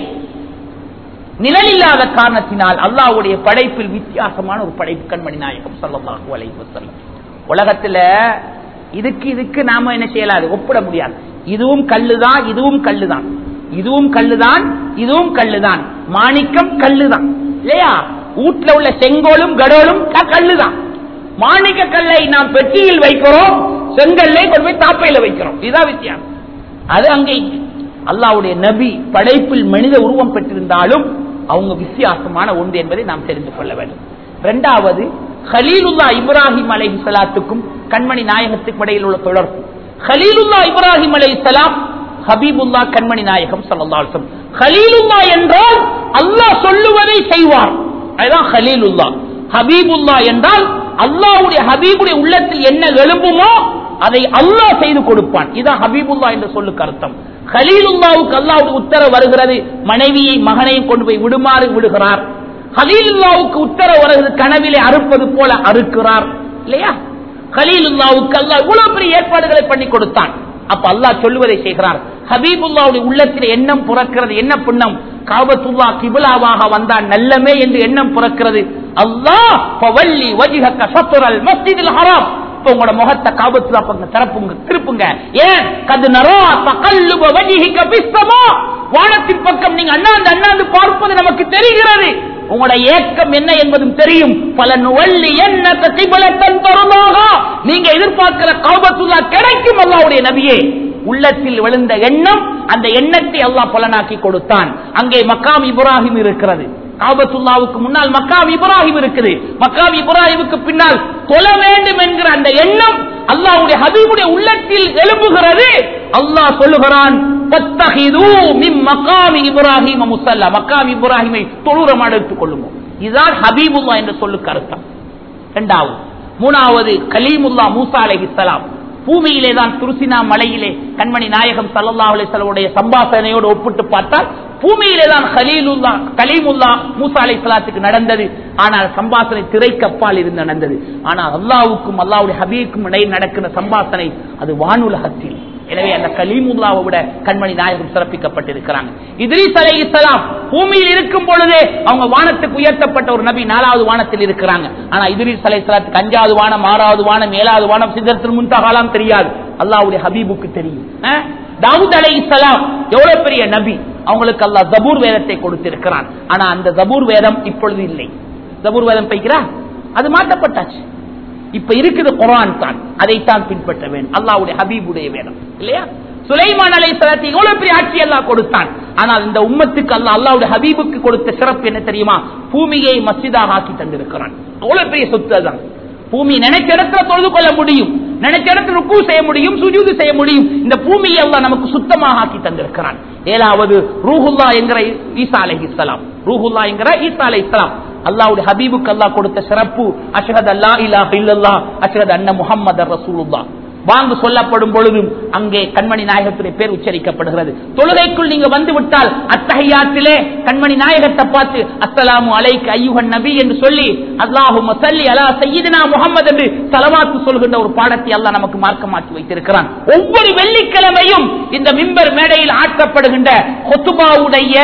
நிழல் இல்லாத காரணத்தினால் அல்லாஹ்வுடைய படைப்பில் வித்தியாசமான ஒரு படைப்பு கண்மணி நாயகம் ஸல்லல்லாஹு அலைஹி வஸல்லம் உலகத்துல இதுக்கு இதுக்கு நாம என்ன செய்யலாது ஒப்பிட முடியாது இதுவும் கல்லுதான் இதுவும் கல்லுதான் இதுவும் கல்லுதான் இதுவும் கல்லுதான் மாணிக்கம் கல்லுதான் இல்லையா வீட்டுல உள்ள செங்கோலும் கடோலும் க- கல்லுதான் மாணிக்க கல்லை நாம் பெட்டியில் வைக்கிறோம் செங்கல்லை கொண்டு போய் தாப்பையில வைக்கிறோம் இதுதான் வித்தியாசம் அது அங்கே இங்கே. அல்லாஹ்வுடைய நபி படைப்பில் மனித உருவம் பெற்றிருந்தாலும் அவங்க வித்தியாசமான ஒன்று என்பதை நாம் தெரிந்து கொள்ள வேண்டும் இரண்டாவது ஹலீலுல்லா இப்ராஹிம் அலைஹி ஸலாத்துக்கும் கண்மணி நாயகத்துக்கும் இடையில் உள்ள தொடர்பு ஹலீலுல்லா இப்ராஹிம் அலைஹி ஸலாம் ஹபீபுல்லா கண்மணி நாயகம் ஸல்லல்லாஹு அலைஹி வஸல்லம் ஹலீலுல்லா என்றால் அல்லாஹ் சொல்லுவதை செய்வார் அதுதான் ஹலீலுல்லா ஹபீபுல்லா என்றால் அல்லாஹ்வுடைய ஹபீபுடைய உள்ளத்தில் என்ன எழும்புமோ அதை அல்லாஹ் செய்து கொடுப்பான் இதான் ஹபீபுல்லா என்று சொல்லுக்கு அர்த்தம் ஹலீலுல்லாவுக்கு அல்லாஹ்வுடைய உத்தரவு வருகிறது மனைவியை மகனையும் கொண்டு போய் விடுமாறு விடுகிறார் ஹலீலுல்லாவுக்கு உத்தரவு வருகிறது கனவிலே அறுப்பது போல அறுக்கிறார் இல்லையா ஹலீலுல்லாவுக்கு அல்லாஹ் இவ்வளவு பெரிய ஏற்பாடுகளை பண்ணி கொடுத்தான் அப்ப அல்லாஹ் சொல்லுவதை செய்கிறார் ஹபீபுல்லாவுடைய உள்ளத்தில் எண்ணம் புறக்கிறது என்ன புண்ணம் காபத்துல்லா கிபிலாவாக வந்தால் நல்லமே என்று எண்ணம் புறக்கிறது அல்லாஹ் ஃபவல்லி வஜ்ஹக ஷத்ரல் மஸ்ஜிதில் ஹராம் இப்ப உங்களோட முகத்தை காபத்துல்லா பக்கம் திறப்புங்க திருப்புங்க ஏன் கது நரா தகல்லுப வஜ்ஹிக பிஸ்ஸமா வானத்தின் பக்கம் நீங்க அண்ணாந்து அண்ணாந்து பார்ப்பது நமக்கு தெரிகிறது உங்களோட ஏக்கம் என்ன என்பதும் தெரியும் பல நுவல்லி என்ன கிபலத்தன் தருமாக நீங்க எதிர்பார்க்கிற காபத்துல்லா கிடைக்கும் அல்லாவுடைய நபியே உள்ளத்தில் விழுந்த எண்ணம் அந்த எண்ணத்தை அல்லாஹ் பலனாக்கி கொடுத்தான் அங்கே மக்காம் இப்ராஹிம் இருக்கிறது காபத்துல்லாவுக்கு முன்னால் மக்காம் இப்ராஹிம் இருக்குது மக்காம் இப்ராஹிமுக்கு பின்னால் தொழ வேண்டும் என்கிற அந்த எண்ணம் அல்லாஹ்வுடைய ஹபீபுடைய உள்ளத்தில் எழுப்புகிறது அல்லாஹ் சொல்லுகிறான் "ஃபத்தஹிதூ மின் மகாமி இப்ராஹிம முஸல்லா." மக்காம் இப்ராஹிமை தொழுரம் எடுத்துக் கொள்ளுங்க இதுதான் ஹபீபுல்லா என்று சொல்லுக்கு அர்த்தம் இரண்டாவது மூணாவது கலீமுல்லா மூசா அலைஹிஸ்ஸலாம் பூமியிலே தான் துருசினா மலையிலே கண்மணி நாயகம் சல்லல்லாஹு அலைஹி வஸல்லமுடைய சம்பாசனையோடு ஒப்பிட்டு பார்த்தால் பூமியிலே தான் கலீலுல்லா கலீமுல்லா மூசா அலைஹிஸ்ஸலாத்துக்கு நடந்தது ஆனால் சம்பாசனை திரைக்கப்பால் இருந்து நடந்தது ஆனால் அல்லாஹ்வுக்கும் அல்லாஹ்வுடைய ஹபீபுக்கும் இடையில் நடக்கிற சம்பாசனை அது வானுலகத்தில் எனவே அந்த கலீமுல்லாவை விட கண்மணி நாயகம் சிறப்பிக்கப்பட்டிருக்கிறாங்க இத்ரீஸ் அலைஹிஸ்ஸலாம் பூமியில் இருக்கும் பொழுதே அவங்க வானத்துக்கு உயர்த்தப்பட்ட ஒரு நபி நாலாவது வானத்தில் இருக்கிறாங்க ஆனா இத்ரீஸ் அலைஹிஸ்ஸலாத்துக்கு அஞ்சாவது வானம் ஆறாவது வானம் ஏழாவது வானம் சிதறத்தில் முன்தகாலாம் தெரியாது அல்லாஹ்வுடைய ஹபீபுக்கு தெரியும் அஹ்? தாவூத் அலைஹிஸ்ஸலாம் எவ்வளவு பெரிய நபி அவங்களுக்கு அல்லாஹ் ஜபூர் வேதத்தை கொடுத்திருக்கிறான் ஆனா அந்த ஜபூர் வேதம் இப்பொழுது இல்லை ஜபூர் வேதம் பைக்கிறா அது மாற்றப்பட்டாச்சு இப்ப இருக்குது குரான் தான் அதைத்தான் பின்பற்ற வேண்டும் அல்லாவுடைய ஹபீபுடைய வேதம் இல்லையா சுலைமான் அலை சலாத்தி எவ்வளவு பெரிய ஆட்சி அல்லாஹ் கொடுத்தான் ஆனால் இந்த உம்மத்துக்கு அல்லாஹ் அல்லாவுடைய ஹபீபுக்கு கொடுத்த சிறப்பு என்ன தெரியுமா பூமியை மஸ்ஜிதாக ஆக்கி தந்திருக்கிறான் அவ்வளவு பெரிய சொத்து அதான் பூமி நினைச்ச இடத்துல தொழுது கொள்ள முடியும் நினைச்ச இடத்துல ருக்கு செய்ய முடியும் சுஜூது செய்ய முடியும் இந்த பூமியை அல்லாஹ் நமக்கு சுத்தமாக ஆக்கி தந்திருக்கிறான் ஏழாவது ரூஹுல்லா என்கிற ஈசா அலைஹிஸ்ஸலாம் ரூஹுல்லா என்கிற ஈசா அலைஹிஸ்ஸலாம் அல்லாவுடைய ஹபீபுக்கு அல்லாஹ் கொடுத்த சிறப்பு அஷ்ஹது அல்லா இலாஹ இல்லல்லாஹ் அஷ்ஹது அன்ன முஹம்மது ரசூலுல்லாஹ் வாங்கு சொல்லப்படும் பொழுதும் அங்கே கண்மணி நாயகத்துடைய பேர் உச்சரிக்கப்படுகிறது தொழுகைக்குள் நீங்க வந்து விட்டால் அத்தகையாத்திலே கண்மணி நாயகத்தை பார்த்து அஸ்ஸலாமு அலைக்கு ஐயுகன் நபி என்று சொல்லி அல்லாஹு மசல்லி அலா சையீதுனா முகமது என்று தலவாத்து சொல்கின்ற ஒரு பாடத்தை அல்லாஹ் நமக்கு மார்க்கமாக்கி வைத்திருக்கிறான் ஒவ்வொரு வெள்ளிக்கிழமையும் இந்த மிம்பர் மேடையில் ஆற்றப்படுகின்ற கொத்துபாவுடைய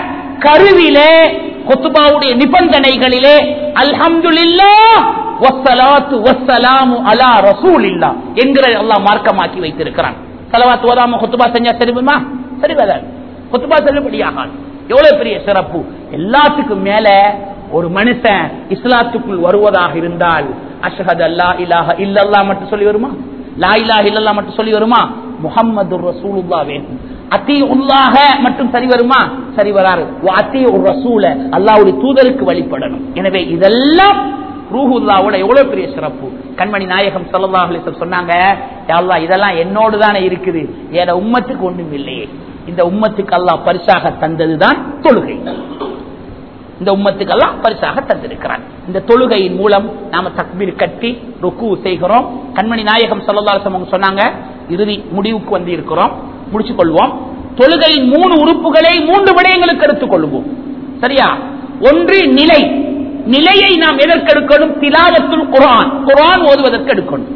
கருவிலே கொத்துபாவுடைய நிபந்தனைகளிலே அல்ஹம்துலில்லா வஸ்ஸலாத்து வஸ்ஸலாமு அலா ரசூலில்லா என்கிற அல்லாஹ் மார்க்கமாக்கி வைத்திருக்கிறான் சலவாத் ஓதாம கொத்துபா செஞ்சா தெரியுமா சரி வராது கொத்துபா செல்லுபடியாகாது எவ்வளவு பெரிய சிறப்பு எல்லாத்துக்கும் மேல ஒரு மனுஷன் இஸ்லாத்துக்குள் வருவதாக இருந்தால் அஷ்ஹது அல்லா இலாஹ இல்லல்லா மட்டும் சொல்லி வருமா லா இலாஹ இல்லல்லா மட்டும் சொல்லி வருமா முஹம்மது ரசூலுல்லா வேணும் அத்தி உள்ளாக மட்டும் சரி வருமா சரி வராது அத்தி ஒரு ரசூல அல்லாவுடைய தூதருக்கு வழிபடணும் எனவே இதெல்லாம் ரூஹுல்லாவோட எவ்வளவு பெரிய சிறப்பு கண்மணி நாயகம் ஸல்லல்லாஹு அலைஹி வஸல்லம் சொன்னாங்க யா அல்லாஹ் இதெல்லாம் என்னோடு தானே இருக்குது ஏன உம்மத்துக்கு ஒன்றும் இல்லையே இந்த உம்மத்துக்கு அல்லாஹ் பரிசாக தந்ததுதான் தொழுகை இந்த உம்மத்துக்கெல்லாம் பரிசாக தந்திருக்கிறான் இந்த தொழுகையின் மூலம் நாம தக்பீர் கட்டி ருக்கு செய்கிறோம் கண்மணி நாயகம் சொல்லலாசம் சொன்னாங்க இறுதி முடிவுக்கு வந்து இருக்கிறோம் முடிச்சு கொள்வோம் தொழுகையின் மூணு உறுப்புகளை மூன்று விடயங்களுக்கு எடுத்துக் கொள்வோம் சரியா ஒன்று நிலை நிலையை நாம் எதற்கு எடுக்கணும் திலாவத்துல் குரான் குரான் ஓதுவதற்கு எடுக்கணும்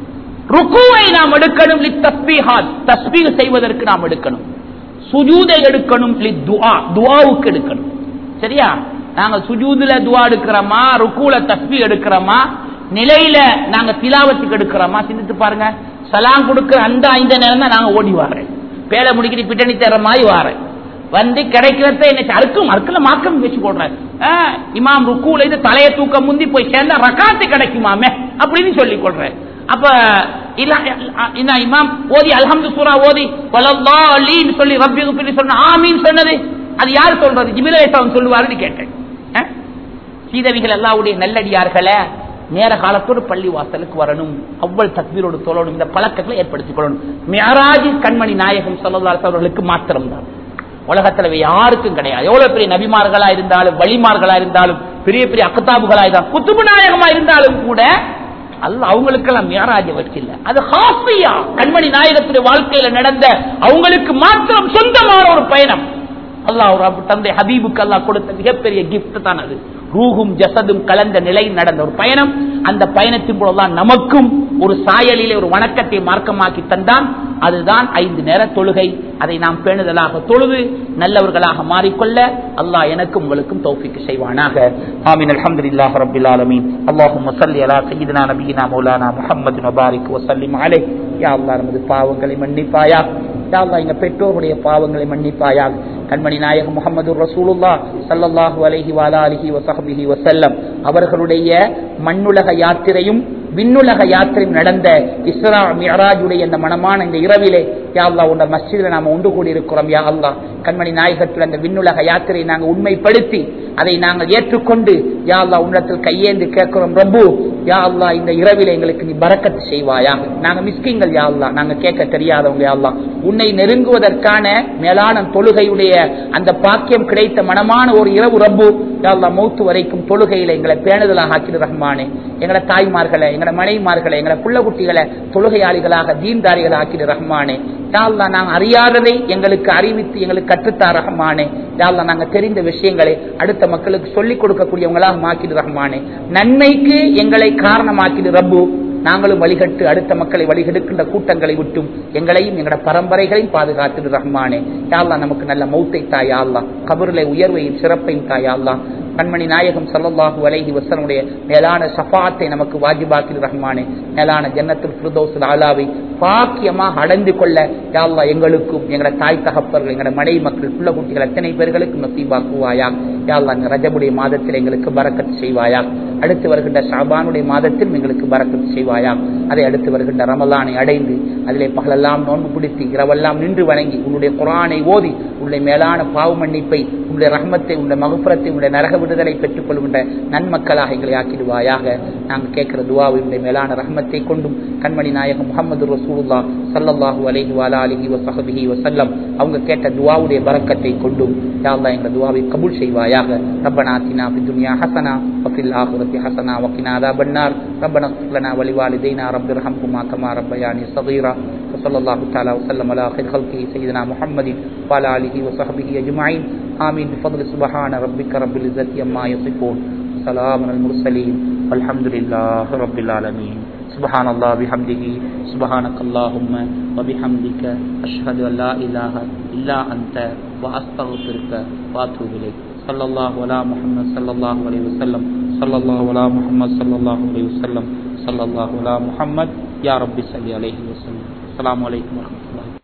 ருக்குவை நாம் எடுக்கணும் லி தஸ்பீஹாத் தஸ்பீஹ் செய்வதற்கு நாம் எடுக்கணும் சுஜூதை எடுக்கணும் லி துஆ துஆவுக்கு எடுக்கணும் சரியா நாங்க சுஜூதுல துஆ எடுக்கிறோமா ருக்குல தஸ்பீ எடுக்கிறோமா நிலையில நாங்க திலாவத்துக்கு எடுக்கிறோமா சிந்தித்து பாருங்க சலாம் கொடுக்கிற அந்த ஐந்து நேரம் தான் நாங்க ஓடி வாரேன் பேலை முடிக்கிட்டு பிட்டணி தர மாதிரி வாரேன் வந்து கிடைக்கிறத என்ன அறுக்கும் அறுக்கல மாக்கம் வச்சு போடுறாரு இமாம் ருக்குல இது தலையை தூக்க முந்தி போய் சேர்ந்தா ரகாத்து கிடைக்குமாமே அப்படின்னு சொல்லி கொள்றேன் அப்ப இல்ல இந்த இமாம் ஓதி அல்ஹம்து சூரா ஓதி வலல்லாலீன்னு சொல்லி ரப்பி குப்பின்னு சொன்ன ஆமீன் சொன்னது அது யார் சொல்றது ஜிபிலேசவன் சொல்லுவாருன்னு கேட்டேன் அஹ்? சீதவிகள் எல்லாவுடைய நல்லடியார்களே நேர காலத்தோடு பள்ளி வாசலுக்கு வரணும் அவ்வளவு தக்பீரோடு தொழணும் இந்த பழக்கங்களை ஏற்படுத்திக் கொள்ளணும் மியராஜி கண்மணி நாயகம் சொல்லலாஸ் அவர்களுக்கு மாத்திரம்தான் உலகத்துல வேற யாருக்கும் கிடையாது எவ்வளவு பெரிய நபிமார்களா இருந்தாலும் வழிமார்களா இருந்தாலும் பெரிய பெரிய அக்கத்தாபுகளா இருந்தாலும் குத்துபு நாயகமா இருந்தாலும் கூட அல்ல அவங்களுக்கெல்லாம் மியராஜ வச்சில்ல அது ஹாஃபியா கண்மணி நாயகத்துடைய வாழ்க்கையில நடந்த அவங்களுக்கு மாத்திரம் சொந்தமான ஒரு பயணம் அல்லாஹ் ஒரு அபு- தந்தை ஹபீபுக்கு அல்லாஹ் கொடுத்த மிகப்பெரிய கிஃப்ட் தான் அது ரூஹும் ஜசதும் கலந்த நிலை நடந்த ஒரு பயணம் அந்த பயணத்தின் போதுதான் நமக்கும் ஒரு சாயலிலே ஒரு வணக்கத்தை மார்க்கமாக்கி தந்தான் அதுதான் ஐந்து நேர தொழுகை அதை நாம் பேணுதலாக தொழுது நல்லவர்களாக மாறிக்கொள்ள அல்லாஹ் எனக்கும் உங்களுக்கும் தௌஃபிக்கு செய்வானாக ஆமீன் அல்ஹம்துலில்லாஹி ரப்பில் ஆலமீன் அல்லாஹும்ம ஸல்லி அலா சய்யிதினா நபியினா மௌலானா முஹம்மது வபாரிக் வஸல்லிம் அலைஹி யா அல்லாஹ் நமது பாவங்களை மன்னிப்பாயா யா அல்லாஹ் எங்க பெற்றோருடைய பாவங்களை மன்னிப்பாயா கண்மணி நாயகம் முகமது ரசூலுல்லா ஸல்லல்லாஹு அலைஹி வஆலா அலிஹி வஸஹ்பிஹி வஸல்லம் அவர்களுடைய மண்ணுலக யாத்திரையும் விண்ணுலக யாத்திரையும் நடந்த இஸ்ரா மியராஜுடைய இந்த மனமான இந்த இரவிலே யா அல்லாஹ் உண்ட மஸ்ஜிதில் நாம ஒன்று கூடி இருக்கிறோம் யா அல்லாஹ் கண்மணி நாயகத்தில் அந்த விண்ணுலக யாத்திரையை நாங்கள் உண்மைப்படுத்தி அதை நாங்கள் ஏற்றுக்கொண்டு யா அல்லாஹ் உன்னிடத்தில் கையேந்து கேட்கிறோம் ரப்பு யா அல்லாஹ் இந்த இரவிலே எங்களுக்கு நீ பரக்கத்து செய்வாயா நாங்க மிஸ்கிங்கள் யா அல்லாஹ் நாங்க கேட்க தெரியாதவங்க யா அல்லாஹ் உன்னை நெருங்குவதற்கான மேலான தொழுகையுடைய அந்த பாக்கியம் கிடைத்த மனமான ஒரு இரவு ரப்பு யா அல்லாஹ் மௌத்து வரைக்கும் தொழுகையில எங்களை பேணுதலாக ஆக்கிடு ரஹ்மானே எங்களை தாய்மார்களை எங்களை மனைவிமார்களை எங்களை புள்ள குட்டிகளை தொழுகையாளிகளாக தீன்தாரிகளாக ஆக்கிடு ரஹ்மானே யா அல்லாஹ் நாங்க அறியாததை எங்களுக்கு அறிவித்து எங்களுக்கு கற்றுத்தா ரஹ்மானே யா அல்லாஹ் நாங்க தெரிந்த விஷயங்களை அடுத்த மக்களுக்கு சொல்லிக் கொடுக்கக்கூடியவங்களாக மாக்கிடு ரஹ்மானே நன்மைக்கு எங்களை காரணமாக்கிடு ரப்பு நாங்களும் வழிகட்டு அடுத்த மக்களை வழிகெடுக்கின்ற கூட்டங்களை விட்டும் எங்களையும் எங்களோட பரம்பரைகளையும் பாதுகாத்து ரஹ்மானே யாழ்லா நமக்கு நல்ல மௌத்தை தாயா அல்லா கபருளை உயர்வையும் சிறப்பையும் தாயா அல்லா கண்மணி நாயகம் சல்லல்லாஹு அலைஹி வஸல்லுடைய மேலான ஷஃபாத்தை நமக்கு வாஜிபாக்கி ரஹ்மானே மேலான ஜன்னத்துல் ஃபிர்தௌஸுல் ஆலாவை பாக்கியமாக அடைந்து கொள்ள யா அல்லாஹ் எங்களுக்கும் எங்களோட தாய் தகப்பர்கள் எங்களோட மனைவி மக்கள் புள்ள குட்டிகள் அத்தனை பேர்களுக்கும் நசீபாக்குவாயா யா அல்லாஹ் இந்த ரஜபுடைய மாதத்தில் எங்களுக்கு பரக்கத் செய்வாயா அடுத்து வருகின்ற ஷாபானுடைய மாதத்தில் எங்களுக்கு பரக்கத் செய்வாயா அதை அடுத்து வருகின்ற ரமலானை அடைந்து அதிலே பகலெல்லாம் நோன்பு பிடித்து இரவெல்லாம் நின்று வணங்கி உன்னுடைய குரானை ஓதி உன்னுடைய மேலான பாவ மன்னிப்பை உன்னுடைய ரஹமத்தை உன்னுடைய மகுப்புறத்தை உன்னுடைய நரக விடுதலை பெற்றுக் கொள்கின்ற நன்மக்களாக எங்களை ஆக்கிடுவாயாக நாங்கள் கேட்கிற துவாவை உன்னுடைய மேலான ரஹமத்தை கொண்டும் கண்மணி நாயகம் முகமது ரசூலுல்லா சல்லல்லாஹு அலைஹி வலா அலிஹி வசஹபிஹி வசல்லம் அவங்க கேட்ட துவாவுடைய பரக்கத்தை கொண்டும் யா அல்லாஹ் எங்கள் துவாவை கபூல் செய்வாயாக ரப்பனா ஆத்தினா ஃபி துன்யா ஹஸனா وفي الآخرة حسنة وقنا عذاب النار ربنا اغفر لنا ولوالدينا رب ارحمهما كما ربياني صغيرا وصلى الله تعالى وسلم على خير خلقه سيدنا محمد وعلى آله وصحبه أجمعين آمين بفضل سبحان ربك رب العزة عما يصفون سلام على المرسلين والحمد لله رب العالمين سبحان الله بحمده سبحانك اللهم وبحمدك أشهد أن لا إله إلا أنت وأستغفرك وأتوب إليك صلى الله على محمد صلى الله عليه وسلم صلى الله على محمد صلى الله عليه وسلم صلى الله على محمد يا رب صل عليه وسلم السلام عليكم ورحمة الله